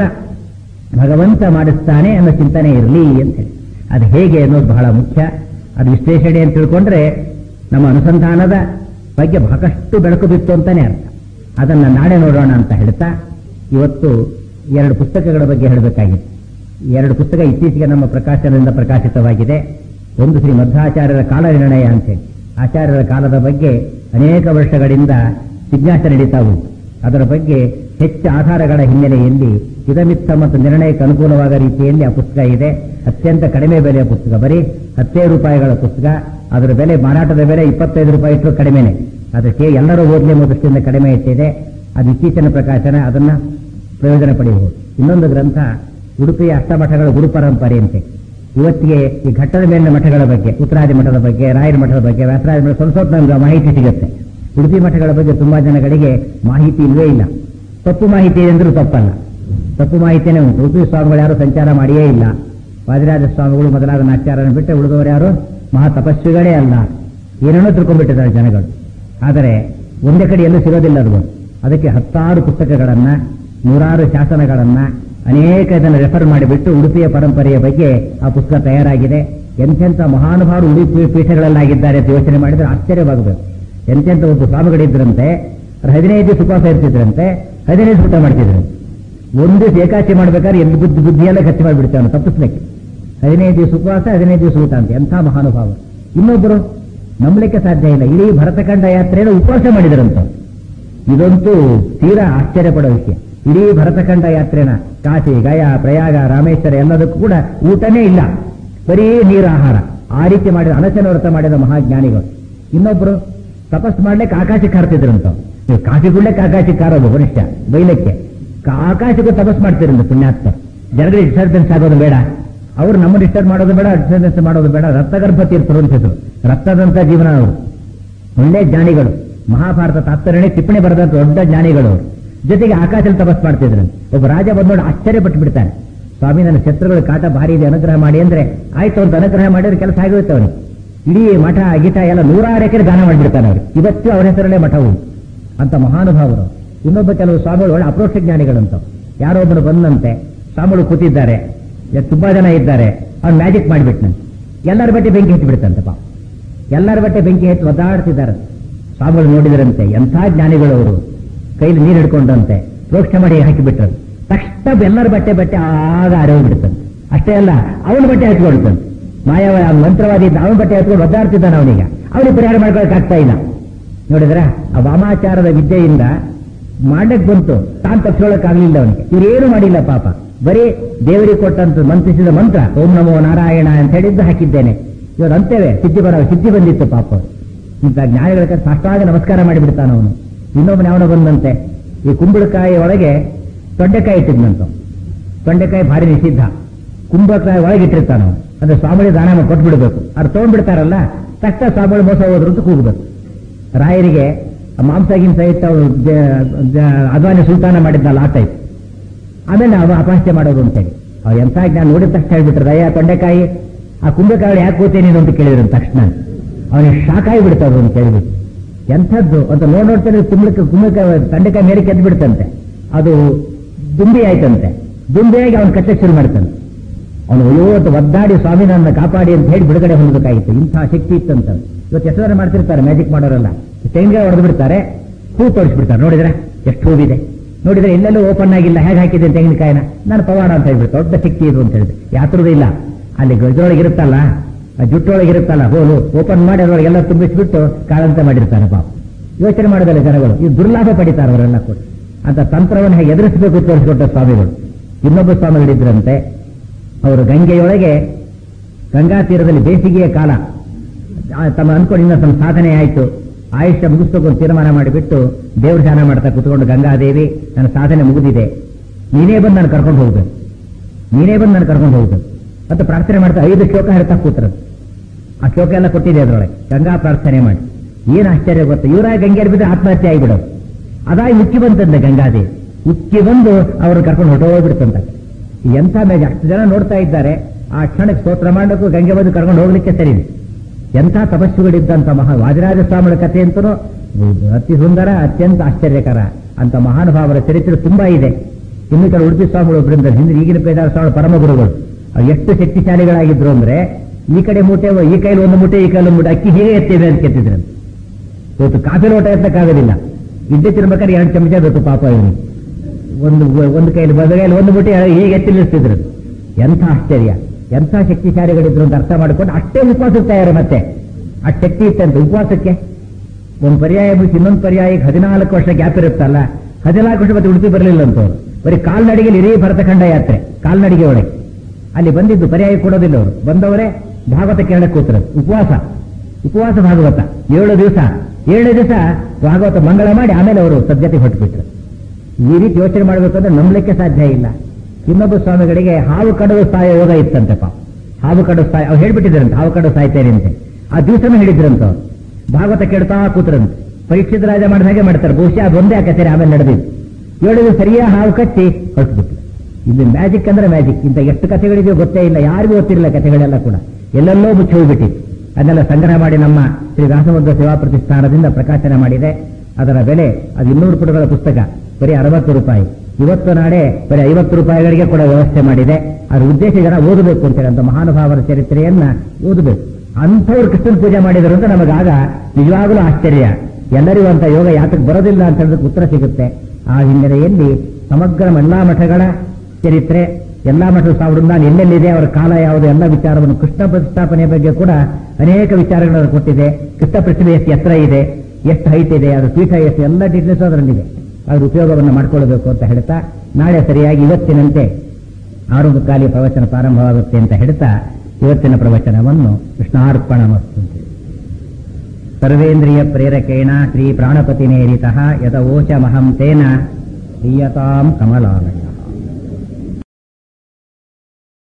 ಭಗವಂತ ಮಾಡಿಸ್ತಾನೆ ಅನ್ನೋ ಚಿಂತನೆ ಇರಲಿ ಅಂತ ಹೇಳಿ ಅದು ಹೇಗೆ ಅನ್ನೋದು ಬಹಳ ಮುಖ್ಯ ಅದು ವಿಶ್ಲೇಷಣೆ ಅಂತ ತಿಳ್ಕೊಂಡ್ರೆ ನಮ್ಮ ಅನುಸಂಧಾನದ ಬಗ್ಗೆ ಬಹಳಷ್ಟು ಬೆಳಕು ಬಿತ್ತು ಅಂತಾನೆ ಅರ್ಥ ಅದನ್ನ ನಾಳೆ ನೋಡೋಣ ಅಂತ ಹೇಳ್ತಾ ಇವತ್ತು ಎರಡು ಪುಸ್ತಕಗಳ ಬಗ್ಗೆ ಹೇಳಬೇಕಾಗಿತ್ತು ಎರಡು ಪುಸ್ತಕ ಇತ್ತೀಚೆಗೆ ನಮ್ಮ ಪ್ರಕಾಶನದಿಂದ ಪ್ರಕಾಶಿತವಾಗಿದೆ ಒಂದು ಶ್ರೀ ಮಧ್ವಾಚಾರ್ಯರ ಕಾಲ ನಿರ್ಣಯ ಅಂತೇಳಿ ಆಚಾರ್ಯರ ಕಾಲದ ಬಗ್ಗೆ ಅನೇಕ ವರ್ಷಗಳಿಂದ ಜಿಜ್ಞಾಸೆ ನಡೀತಾ ಉಂಟು ಅದರ ಬಗ್ಗೆ ಹೆಚ್ಚು ಆಧಾರಗಳ ಹಿನ್ನೆಲೆಯಲ್ಲಿ ಹಿತಮಿತ್ತ ಮತ್ತು ನಿರ್ಣಯಕ್ಕೆ ಅನುಕೂಲವಾದ ರೀತಿಯಲ್ಲಿ ಆ ಪುಸ್ತಕ ಇದೆ ಅತ್ಯಂತ ಕಡಿಮೆ ಬೆಲೆಯ ಪುಸ್ತಕ ಬರೀ ಹತ್ತೇ ರೂಪಾಯಿಗಳ ಪುಸ್ತಕ ಅದರ ಬೆಲೆ ಮಾರಾಟದ ಬೆಲೆ ಇಪ್ಪತ್ತೈದು ರೂಪಾಯಿ ಇಟ್ಟು ಕಡಿಮೆನೆ ಅದಕ್ಕೆ ಎಲ್ಲರೂ ಓದಲಿ ಎಂಬ ದೃಷ್ಟಿಯಿಂದ ಕಡಿಮೆ ಇಟ್ಟಿದೆ ಅದು ಇತ್ತೀಚಿನ ಪ್ರಕಾಶನ ಅದನ್ನ ಪ್ರಯೋಜನ ಪಡೆಯಬಹುದು ಇನ್ನೊಂದು ಗ್ರಂಥ ಉಡುಪಿಯ ಅಷ್ಟಮಠಗಳ ಗುರು ಪರಂಪರೆಯಂತೆ ಇವತ್ತಿಗೆ ಈ ಘಟ್ಟದ ಮೇಲಿನ ಮಠಗಳ ಬಗ್ಗೆ ಉತ್ತರಾದಿ ಮಠದ ಬಗ್ಗೆ ರಾಯರ ಮಠದ ಬಗ್ಗೆ ವ್ಯಾಸರಾಜ ಮಠ ಸ್ವಲ್ಪ ಸ್ವಲ್ಪ ನಮ್ಗೆ ಮಾಹಿತಿ ಸಿಗುತ್ತೆ ಉಡುಪಿ ಮಠಗಳ ಬಗ್ಗೆ ತುಂಬಾ ಜನಗಳಿಗೆ ಮಾಹಿತಿ ಇಲ್ವೇ ಇಲ್ಲ ತಪ್ಪು ಮಾಹಿತಿ ಎಂದ್ರೂ ತಪ್ಪಲ್ಲ ತಪ್ಪು ಮಾಹಿತಿನೇ ಉಂಟು ಉಡುಪಿ ಸ್ವಾಮಿಗಳು ಯಾರು ಸಂಚಾರ ಮಾಡಿಯೇ ಇಲ್ಲ ವಾದಿರಾಜ ಸ್ವಾಮಿಗಳು ಮೊದಲಾದ ಆಚಾರ್ಯನ ಬಿಟ್ಟರೆ ಉಳಿದವರು ಯಾರು ಮಹಾ ತಪಸ್ವಿಗಳೇ ಅಲ್ಲ ಏನೇನೋ ತಿಳ್ಕೊಂಡ್ಬಿಟ್ಟಿದ್ದಾರೆ ಜನಗಳು ಆದರೆ ಒಂದೇ ಕಡೆ ಎಲ್ಲೂ ಸಿಗೋದಿಲ್ಲ ಅದು ಅದಕ್ಕೆ ಹತ್ತಾರು ಪುಸ್ತಕಗಳನ್ನ ನೂರಾರು ಶಾಸನಗಳನ್ನ ಅನೇಕ ಇದನ್ನು ರೆಫರ್ ಮಾಡಿಬಿಟ್ಟು ಉಡುಪಿಯ ಪರಂಪರೆಯ ಬಗ್ಗೆ ಆ ಪುಸ್ತಕ ತಯಾರಾಗಿದೆ ಎಂತೆಂಥ ಮಹಾನುಭಾವರು ಉಡುಪಿ ಪೀಠಗಳಲ್ಲಾಗಿದ್ದಾರೆ ಅಂತ ಯೋಚನೆ ಮಾಡಿದರೆ ಆಶ್ಚರ್ಯವಾಗಬೇಕು ಎಂತೆಂತ ಒಬ್ಬ ಸ್ವಾಮಿಗಳಿದ್ರಂತೆ ಅವ್ರು ಹದಿನೈದು ದಿವಸ ಉಪವಾಸ ಇರ್ತಿದ್ರಂತೆ ಹದಿನೈದು ಊಟ ಮಾಡ್ತಿದ್ರು ಒಂದು ದಿವಸ ಏಕಾಚಿ ಮಾಡ್ಬೇಕಾದ್ರೆ ಎಲ್ಲಿ ಬುದ್ಧಿ ಬುದ್ಧಿಯೆಲ್ಲ ಖರ್ಚು ಮಾಡಿಬಿಡ್ತಾನೆ ತಪ್ಪಿಸ್ಲಿಕ್ಕೆ ಹದಿನೈದು ದಿವಸ ಉಪವಾಸ ಹದಿನೈದು ದಿವಸ ಊಟ ಅಂತ ಎಂಥ ಮಹಾನುಭಾವ ಇನ್ನೊಬ್ಬರು ನಂಬಲಿಕ್ಕೆ ಸಾಧ್ಯ ಇಲ್ಲ ಇಡೀ ಭರತಖಂಡ ಯಾತ್ರೆಯನ್ನು ಉಪವಾಸ ಮಾಡಿದರಂತ ಇದಂತೂ ತೀರಾ ಆಶ್ಚರ್ಯ ಪಡೋ ವಿಷಯ ಇಡೀ ಭರತಖಂಡ ಯಾತ್ರೆನ ಕಾಶಿ ಗಯಾ ಪ್ರಯಾಗ ರಾಮೇಶ್ವರ ಎಲ್ಲದಕ್ಕೂ ಕೂಡ ಊಟನೇ ಇಲ್ಲ ಬರೀ ನೀರು ಆಹಾರ ಆ ರೀತಿ ಮಾಡಿದ ಅನಶನ ವ್ರತ ಮಾಡಿದ ಮಹಾಜ್ಞಾನಿಗಳು ಇನ್ನೊಬ್ರು ತಪಸ್ ಮಾಡ್ಲಿಕ್ಕೆ ಆಕಾಶಕ್ಕೆ ಹಾರ್ತಿದ್ರಂತ ನೀವು ಕಾಫಿ ಕುಡ್ಲಿಕ್ಕೆ ಆಕಾಶಕ್ಕೆ ಹಾರೋದು ಕನಿಷ್ಠ ಬೈಲಕ್ಕೆ ಕಾ- ಆಕಾಶಕ್ಕೂ ತಪಸ್ ಮಾಡ್ತಿರಂತ ಪುಣ್ಯಾತ್ಮ ಜನಗಳಿಗೆ ಡಿಸ್ಟರ್ಬೆನ್ಸ್ ಆಗೋದು ಬೇಡ ಅವರು ನಮ್ಮ ಡಿಸ್ಟರ್ಬ್ ಮಾಡೋದು ಬೇಡ ಡಿಸ್ಟರ್ಬೆನ್ಸ್ ಮಾಡೋದು ಬೇಡ ರಕ್ತಗರ್ಭ ತೀರ್ಥರು ಅಂತ ಹೆಸರು ರಕ್ತದಂತ ಜೀವನ ಅವರು ಒಳ್ಳೆ ಜ್ಞಾನಿಗಳು ಮಹಾಭಾರತ ತಾತ್ಪರ್ಯಣೆ ಟಿಪ್ಪಣಿ ಬರೆದಂತ ದೊಡ್ಡ ಜ್ಞಾನಿಗಳು ಅವರು ಜೊತೆಗೆ ಆಕಾಶದಲ್ಲಿ ತಪಸ್ ಮಾಡ್ತಿದ್ರು ಒಬ್ಬ ರಾಜ ಬಂದೋಡು ಆಶ್ಚರ್ಯಪಟ್ಟು ಬಿಡ್ತಾನೆ ಸ್ವಾಮಿ ನನ್ನ ಶತ್ರುಗಳ ಕಾಟ ಭಾರಿ ಇದೆ ಅನುಗ್ರಹ ಮಾಡಿ ಅಂದ್ರೆ ಆಯ್ತು ಅಂತ ಅನುಗ್ರಹ ಮಾಡಿದ್ರೆ ಕೆಲಸ ಆಗೋಯ್ತು ಅವನಿಗೆ ಇಡೀ ಮಠ ಗೀಟ ಎಲ್ಲ ನೂರಾರು ಎಕರೆ ದಾನ ಮಾಡಿಬಿಡ್ತಾನೆ ಅವ್ರಿಗೆ ಇವತ್ತು ಅವರ ಹೆಸರಲ್ಲೇ ಮಠ ಉಂಟು ಅಂತ ಮಹಾನುಭಾವರು ಇನ್ನೊಬ್ಬ ಕೆಲವು ಸ್ವಾಮಿಗಳು ಒಳ್ಳೆ ಅಪ್ರೋಕ್ಷ ಜ್ಞಾನಿಗಳಂತ ಯಾರೋ ಒಬ್ಬರು ಬಂದಂತೆ ಸ್ವಾಮಿಗಳು ಕೂತಿದ್ದಾರೆ ಎಷ್ಟ್ ತುಂಬಾ ಜನ ಇದ್ದಾರೆ ಅವ್ನು ಮ್ಯಾಜಿಕ್ ಮಾಡಿಬಿಟ್ನಂತೆ ಎಲ್ಲರ ಬಟ್ಟೆ ಬೆಂಕಿ ಹಚ್ಚಿ ಬಿಡ್ತಂತೆ ಪಾಪ ಎಲ್ಲರ ಬಟ್ಟೆ ಬೆಂಕಿ ಹಚ್ಚಿ ಒದ್ದಾಡ್ತಿದ್ದಾರೆ ಸ್ವಾಮಿಗಳು ನೋಡಿದರಂತೆ ಎಂಥ ಜ್ಞಾನಿಗಳು ಅವರು ಕೈಲಿ ನೀರು ಹಿಡ್ಕೊಂಡಂತೆ ಪ್ರೋಕ್ಷ ಮಾಡಿ ಹಾಕಿಬಿಟ್ರು ತಕ್ಷಣ ಎಲ್ಲರ ಬಟ್ಟೆ ಬಟ್ಟೆ ಆಗ ಅರಿಯೋಗ್ಬಿಡ್ತಂತೆ ಅಷ್ಟೇ ಅಲ್ಲ ಅವನ ಬಟ್ಟೆ ಹಚ್ಕೊಳ್ತಂತೆ ಮಾಯವ ಆ ಮಂತ್ರವಾದಿ ಇದ್ದ ಅವನ ಬಟ್ಟೆ ಹಚ್ಕೊಂಡು ಒದ್ದಾಡ್ತಿದ್ದಾನೆ ಅವನೀಗ ಅವನಿಗೆ ಪರಿಹಾರ ಮಾಡ್ಕೊಳಕ್ ಆಗ್ತಾ ಇಲ್ಲ ನೋಡಿದ್ರ ಆ ವಾಮಾಚಾರದ ವಿದ್ಯೆಯಿಂದ ಮಾಡಕ್ ಬಂತು ತಾನು ತಪ್ಪಿಸೋಳಕ್ಕಾಗ್ಲಿಲ್ಲ ಅವನಿಗೆ ಇವ್ರೇನು ಮಾಡಿಲ್ಲ ಪಾಪ ಬರೀ ದೇವರಿಗೆ ಕೊಟ್ಟಂತ ಮಂತ್ರಿಸಿದ ಮಂತ್ರ ಓಂ ನಮೋ ನಾರಾಯಣ ಅಂತ ಹೇಳಿದ್ದು ಹಾಕಿದ್ದೇನೆ ಇವರು ಅಂತೇವೆ ಸಿದ್ಧಿ ಬರ ಸಿದ್ಧಿ ಬಂದಿತ್ತು ಪಾಪ ಅವ್ರು. ಇಂಥ ಜ್ಞಾನಿಗಳ ಕಡೆ ಸಾಷ್ಟಾಗ ನಮಸ್ಕಾರ ಮಾಡಿಬಿಡ್ತಾನ ಅವನು ಇನ್ನೊಬ್ಬನ ಅವನ ಬಂದಂತೆ ಈ ಕುಂಬಳಕಾಯಿ ಒಳಗೆ ತೊಂಡೆಕಾಯಿ ಇಟ್ಟಿದ್ನಂತ ತೊಂಡೆಕಾಯಿ ಭಾರಿ ನಿಷಿದ್ಧ ಕುಂಬಳಕಾಯಿ ಒಳಗೆ ಇಟ್ಟಿರ್ತಾನ ಅವನು ಅಂದ್ರೆ ಸ್ವಾಮಿಗೆ ದಾನ ಮಾಡಿ ಕೊಟ್ಬಿಡ್ಬೇಕು ಅವ್ರು ತಗೊಂಡ್ಬಿಡ್ತಾರಲ್ಲ ತಕ್ಷಣ ಸ್ವಾಮಿಗಳು ಮೋಸ ಹೋದ್ರು ಅಂತ ಕೂಗ್ಬೇಕು ರಾಯರಿಗೆ ಆ ಮಾಂಸ ಗಿಂಸ ಇಟ್ಟು ಅವ್ರು ಜ- ಜ- ಅದ್ವಾನಿ ಸುಲ್ತಾನ ಮಾಡಿದ್ನಲ್ಲ ಆ ಟೈಪ್ ಆಮೇಲೆ ಅವ ಅಪಹಾಸ್ಯ ಮಾಡೋದು ಅಂತೇಳಿ ಅವ್ರು ಎಂತ ಜ್ಞಾನ ನೋಡಿದ ತಕ್ಷಣ ಹೇಳ್ಬಿಟ್ರೆ ದಯ ತೊಂಡೆಕಾಯಿ ಆ ಕುಂಬಳಕಾಯಿ ಯಾಕೆ ಕೂತೆ ನೀನು ಅಂತ ಕೇಳಿದ್ರು ತಕ್ಷಣ ಅವನಿಗೆ ಶಾಕ್ ಆಗಿಬಿಡ್ತದೆ ಅಂತ ಕೇಳಿಬಿಟ್ಟು ಎಂಥದ್ದು ಅಂತ ನೋಡ್ ನೋಡ್ತಾನೆ ಕುಂಬಳಕ ಕುಂಬಳಕಾಯಿ ತೊಂಡೆಕಾಯಿ ಮೇಲೆ ಕೆದ್ದು ಬಿಡ್ತಂತೆ ಅದು ದುಂಬಿ ಆಯ್ತಂತೆ ದುಂಬಿಯಾಗಿ ಅವನು ಕಟ್ಟಕ್ಕೆ ಶುರು ಮಾಡ್ತಾನೆ ಅವನು ಅಯ್ಯೋ ಅಂತ ಒದ್ದಾಡಿ ಸ್ವಾಮಿ ನನ್ನ ಕಾಪಾಡಿ ಅಂತ ಹೇಳಿ ಬಿಡುಗಡೆ ಹೊಂದಬೇಕಾಗಿತ್ತು ಇಂತಹ ಶಕ್ತಿ ಇತ್ತಂತ ಇವತ್ತು ಎಷ್ಟು ಜನ ಮಾಡ್ತಿರ್ತಾರೆ ಮ್ಯಾಜಿಕ್ ಮಾಡೋರೆಲ್ಲ ತೆಂಗಿನ ಹೊಡೆದು ಬಿಡ್ತಾರೆ ಹೂ ತೋರಿಸ್ಬಿಡ್ತಾರೆ ನೋಡಿದ್ರೆ ಎಷ್ಟು ಹೂವಿದೆ ನೋಡಿದ್ರೆ ಎಲ್ಲೆಲ್ಲೂ ಓಪನ್ ಆಗಿಲ್ಲ ಹೇಗೆ ಹಾಕಿದೆ ತೆಂಗಿನಕಾಯಿನ ನಾನು ಪವಾಡ ಅಂತ ಹೇಳ್ಬಿಟ್ಟು ದೊಡ್ಡ ಶಕ್ತಿ ಇದು ಅಂತ ಹೇಳಿದೆ ಯಾತ್ರದ ಇಲ್ಲ ಅಲ್ಲಿ ಗಜದೊಳಗೆ ಇರುತ್ತಲ್ಲ ಆ ಜುಟ್ಟೊಳಗೆ ಇರುತ್ತಲ್ಲ ಹೋಲು ಓಪನ್ ಮಾಡಿ ಅದರೊಳಗೆ ಎಲ್ಲ ತುಂಬಿಸ್ಬಿಟ್ಟು ಕಾಳಂತ ಮಾಡಿರ್ತಾರೆ ಪಾಪ ಯೋಚನೆ ಮಾಡೋದಲ್ಲ ಜನಗಳು ಇದು ದುರ್ಲಾಭ ಪಡಿತಾರೆ ಅವರೆಲ್ಲ ಕೂಡ ಅಂತ ತಂತ್ರವನ್ನು ಹೇಗೆ ಎದುರಿಸಬೇಕು ತೋರಿಸಿಕೊಟ್ಟ ಸ್ವಾಮಿಗಳು ಇನ್ನೊಬ್ಬ ಸ್ವಾಮಿಗಳಿದ್ರಂತೆ ಅವರು ಗಂಗೆಯೊಳಗೆ ಗಂಗಾ ತೀರದಲ್ಲಿ ಬೇಸಿಗೆಯ ಕಾಲ ಆ, ತಮ್ಮ ಅನ್ಕೊಂಡಿಂದ ತಮ್ಮ ಸಾಧನೆ ಆಯಿತು ಆಯುಷ್ಯ ಮುಗಿಸ್ಬೇಕು ಅಂತ ತೀರ್ಮಾನ ಮಾಡಿಬಿಟ್ಟು ದೇವ್ರ ಧ್ಯಾನ ಮಾಡ್ತಾ ಕುತ್ಕೊಂಡು ಗಂಗಾದೇವಿ ನನ್ನ ಸಾಧನೆ ಮುಗಿದಿದೆ ನೀನೇ ಬಂದು ನಾನು ಕರ್ಕೊಂಡು ಹೋಗ್ಬೇಕು ನೀನೇ ಬಂದು ನಾನು ಕರ್ಕೊಂಡು ಹೋಗ್ಬೇಕು ಮತ್ತು ಪ್ರಾರ್ಥನೆ ಮಾಡ್ತಾ ಐದು ಶ್ಲೋಕ ಹೇಳ್ತಾ ಕೂತರು ಆ ಶ್ಲೋಕ ಎಲ್ಲ ಕೊಟ್ಟಿದೆ ಅದರೊಳಗೆ ಗಂಗಾ ಪ್ರಾರ್ಥನೆ ಮಾಡಿ ಏನು ಆಶ್ಚರ್ಯ ಗೊತ್ತಾ ಇವರಾಗಿ ಗಂಗೆಯಲ್ಲಿ ಬಿದ್ದರೆ ಆತ್ಮಹತ್ಯೆ ಆಗಿಬಿಡೋದು ಅದಾಗಿ ಉಕ್ಕಿ ಬಂತಂತೆ ಗಂಗಾದೇವಿ ಉಕ್ಕಿ ಬಂದು ಅವ್ರನ್ನ ಕರ್ಕೊಂಡು ಹೊಟ್ಟೋಗ್ಬಿಡ್ತಂತ ಎಂಥ ಮೇಜ್ ಅಷ್ಟು ಜನ ನೋಡ್ತಾ ಇದ್ದಾರೆ ಆ ಕ್ಷಣಕ್ಕೆ ಸ್ತೋತ್ರ ಮಾಡಕ್ಕೂ ಗಂಗೆ ಬಂದು ಕರ್ಕೊಂಡು ಹೋಗ್ಲಿಕ್ಕೆ ಸರಿ ಎಂಥ ತಪಸ್ಸುಗಳಿದ್ದಂಥ ಮಹಾ ವಾಜರಾಜ ಸ್ವಾಮಿಗಳ ಕಥೆ ಅಂತೂ ಅತಿ ಸುಂದರ ಅತ್ಯಂತ ಆಶ್ಚರ್ಯಕರ ಅಂತ ಮಹಾನುಭಾವರ ಚರಿತ್ರೆ ತುಂಬಾ ಇದೆ ಇನ್ನು ಕೆಲವು ಉಡುಪಿ ಸ್ವಾಮಿಗಳು ಒಬ್ಬರಿಂದ ಹಿಂದೆ ಈಗಿನ ಪೇದಾರ ಸ್ವಾಮಿ ಪರಮ ಗುರುಗಳು ಅವ್ರು ಎಷ್ಟು ಶಕ್ತಿಶಾಲಿಗಳಾಗಿದ್ರು ಅಂದ್ರೆ ಈ ಕಡೆ ಮೂಟೆ ಈ ಕೈಲಿ ಒಂದು ಮೂಟೆ ಈ ಕೈಲಿ ಒಂದು ಮೂಟೆ ಅಕ್ಕಿ ಹೀಗೆ ಎತ್ತೇವೆ ಅಂತ ಕೆತ್ತಿದ್ರು ಇವತ್ತು ಕಾಫಿ ಲೋಟ ಎತ್ತಕ್ಕಾಗೋದಿಲ್ಲ ಇಡ್ಲಿ ತಿನ್ಬೇಕಾದ್ರೆ ಎರಡು ಚಮಚ ಬೇಕು ಪಾಪ ಇವನು ಒಂದು ಒಂದು ಕೈಲಿ ಬದಗೈಲಿ ಒಂದು ಮುಟ್ಟಿ ಹೀಗೆ ಎತ್ತಿ ನಿಲ್ಲಿಸ್ತಿದ್ರು ಎಂಥ ಆಶ್ಚರ್ಯ ಎಂಥ ಶಕ್ತಿಶಾಲಿಗಳಿದ್ರು ಅಂತ ಅರ್ಥ ಮಾಡಿಕೊಂಡು ಅಷ್ಟೇ ಉಪವಾಸಕ್ಕೆ ತಯಾರು ಮತ್ತೆ ಆ ಶಕ್ತಿ ಇತ್ತಂತೆ ಉಪವಾಸಕ್ಕೆ ಒಂದು ಪರ್ಯಾಯ ಬಿಟ್ಟು ಇನ್ನೊಂದು ಪರ್ಯಾಯಕ್ಕೆ ಹದಿನಾಲ್ಕು ವರ್ಷ ಗ್ಯಾಪ್ ಇರುತ್ತಲ್ಲ ಹದಿನಾಲ್ಕು ವರ್ಷ ಮತ್ತೆ ಉಡುಪಿ ಬರಲಿಲ್ಲ ಅಂತ ಅವರು ಬರೀ ಕಾಲ್ನಡಿಗೆಯಲ್ಲಿ ಇಡೀ ಭರತಖಂಡ ಯಾತ್ರೆ ಕಾಲ್ನಡಿಗೆ ಒಳಗೆ ಅಲ್ಲಿ ಬಂದಿದ್ದು ಪರ್ಯಾಯ ಕೊಡೋದಿಲ್ಲ ಅವರು ಬಂದವರೇ ಭಾಗವತ ಕೇಳಕ್ಕೆ ಕೂತರು ಉಪವಾಸ ಉಪವಾಸ ಭಾಗವತ ಏಳು ದಿವಸ ಏಳು ದಿವಸ ಭಾಗವತ ಮಂಗಳ ಮಾಡಿ ಆಮೇಲೆ ಅವರು ಸದ್ಯತೆ ಹೊಟ್ಟುಬಿಟ್ರು ಈ ರೀತಿ ಯೋಚನೆ ಮಾಡಬೇಕಂದ್ರೆ ನಂಬಲಿಕ್ಕೆ ಸಾಧ್ಯ ಇಲ್ಲ ಇನ್ನೊಬ್ಬ ಸ್ವಾಮಿಗಳಿಗೆ ಹಾವು ಕಡವು ಸಾಯ ಯೋಗ ಇತ್ತಂತೆ ಪಾಪ ಹಾವು ಕಡವು ಸಾಯ ಅವ್ರು ಹೇಳ್ಬಿಟ್ಟಿದ್ರಂತೆ ಹಾವು ಕಡವು ಸಾಯ್ತೇನೆ ಅಂತ ಆ ದಿವಸನೂ ಹೇಳಿದ್ರಂತ ಅವ್ರು. ಭಾಗವತ ಕೇಳ್ತಾ ಕೂತ್ರಂತೆ ಪರೀಕ್ಷಿತ ರಾಜ ಮಾಡಿದ ಹಾಗೆ ಮಾಡ್ತಾರೆ ಬಹುಶಃ ಅದೊಂದೇ ಆ ಕಚೇರಿ ಆಮೇಲೆ ನಡೆದಿತ್ತು ಏಳು ದಿವಸ ಸರಿಯಾಗಿ ಹಾವು ಕಚ್ಚಿ ಹೊರಟ್ಬಿಟ್ರು ಇದು ಮ್ಯಾಜಿಕ್ ಅಂದ್ರೆ ಮ್ಯಾಜಿಕ್ ಇಂಥ ಎಷ್ಟು ಕಥೆಗಳಿದೆಯೋ ಗೊತ್ತೇ ಇಲ್ಲ ಯಾರಿಗೂ ಗೊತ್ತಿರಲಿಲ್ಲ ಕಥೆಗಳೆಲ್ಲ ಕೂಡ ಎಲ್ಲೆಲ್ಲೋ ಮುಚ್ಚಿ ಹೋಗ್ಬಿಟ್ಟಿತ್ತು ಅದನ್ನೆಲ್ಲ ಸಂಗ್ರಹ ಮಾಡಿ ನಮ್ಮ ಶ್ರೀ ವ್ಯಾಸಮುದ್ರ ಸೇವಾ ಪ್ರತಿಷ್ಠಾನದಿಂದ ಪ್ರಕಾಶನ ಮಾಡಿದೆ ಅದರ ಬೆಲೆ ಅದು ಇನ್ನೂರು ಪುಟಗಳ ಪುಸ್ತಕ ಬರೀ ಅರವತ್ತು ರೂಪಾಯಿ ಇವತ್ತು ನಾಳೆ ಬರೀ ಐವತ್ತು ರೂಪಾಯಿಗಳಿಗೆ ಕೂಡ ವ್ಯವಸ್ಥೆ ಮಾಡಿದೆ ಅದ್ರ ಉದ್ದೇಶ ಜನ ಓದಬೇಕು ಅಂತೇಳಿ ಅಂತ ಮಹಾನುಭಾವರ ಚರಿತ್ರೆಯನ್ನ ಓದಬೇಕು ಅಂಥವ್ರು ಕೃಷ್ಣನ ಪೂಜೆ ಮಾಡಿದರು ಅಂತ ನಮಗಾಗ ನಿಜವಾಗಲೂ ಆಶ್ಚರ್ಯ ಎಲ್ಲರಿಗೂ ಅಂತ ಯೋಗ ಯಾತಕ್ಕೆ ಬರೋದಿಲ್ಲ ಅಂತ ಹೇಳೋದಕ್ಕೆ ಉತ್ತರ ಸಿಗುತ್ತೆ ಆ ಹಿನ್ನೆಲೆಯಲ್ಲಿ ಸಮಗ್ರ ಎಲ್ಲಾ ಮಠಗಳ ಚರಿತ್ರೆ ಎಲ್ಲಾ ಮಠದ ಸಾವಿರದ ಎಲ್ಲೆಲ್ಲಿದೆ ಅವರ ಕಾಲ ಯಾವುದು ಎಲ್ಲ ವಿಚಾರವನ್ನು ಕೃಷ್ಣ ಪ್ರತಿಷ್ಠಾಪನೆ ಬಗ್ಗೆ ಕೂಡ ಅನೇಕ ವಿಚಾರಗಳನ್ನು ಕೊಟ್ಟಿದೆ ಕೃಷ್ಣ ಪ್ರತಿಮೆ ಎಷ್ಟು ಎತ್ತರ ಇದೆ ಎಷ್ಟು ಹೈಟ್ ಇದೆ ಅದರ ಪೀಠ ಎಷ್ಟು ಎಲ್ಲ ಡೀಟೇಲ್ಸ್ ಅದರಲ್ಲಿದೆ ಅದರ ಉಪಯೋಗವನ್ನು ಮಾಡ್ಕೊಳ್ಬೇಕು ಅಂತ ಹೇಳ್ತಾ ನಾಳೆ ಸರಿಯಾಗಿ ಇವತ್ತಿನಂತೆ ಆರು ಕಾಲಿ ಪ್ರವಚನ ಪ್ರಾರಂಭವಾಗುತ್ತೆ ಅಂತ ಹೇಳ್ತಾ ಇವತ್ತಿನ ಪ್ರವಚನವನ್ನು ಕೃಷ್ಣಾರ್ಪಣ ಮಸ್ತು ಸರ್ವೇಂದ್ರಿಯ ಪ್ರೇರಕೇಣ ಶ್ರೀ ಪ್ರಾಣಪತಿ ನೇರಿತ ಯದ ಓಚಮಹಂ ತೇನ ದೀಯತಾಂ ಕಮಲಾಲಯ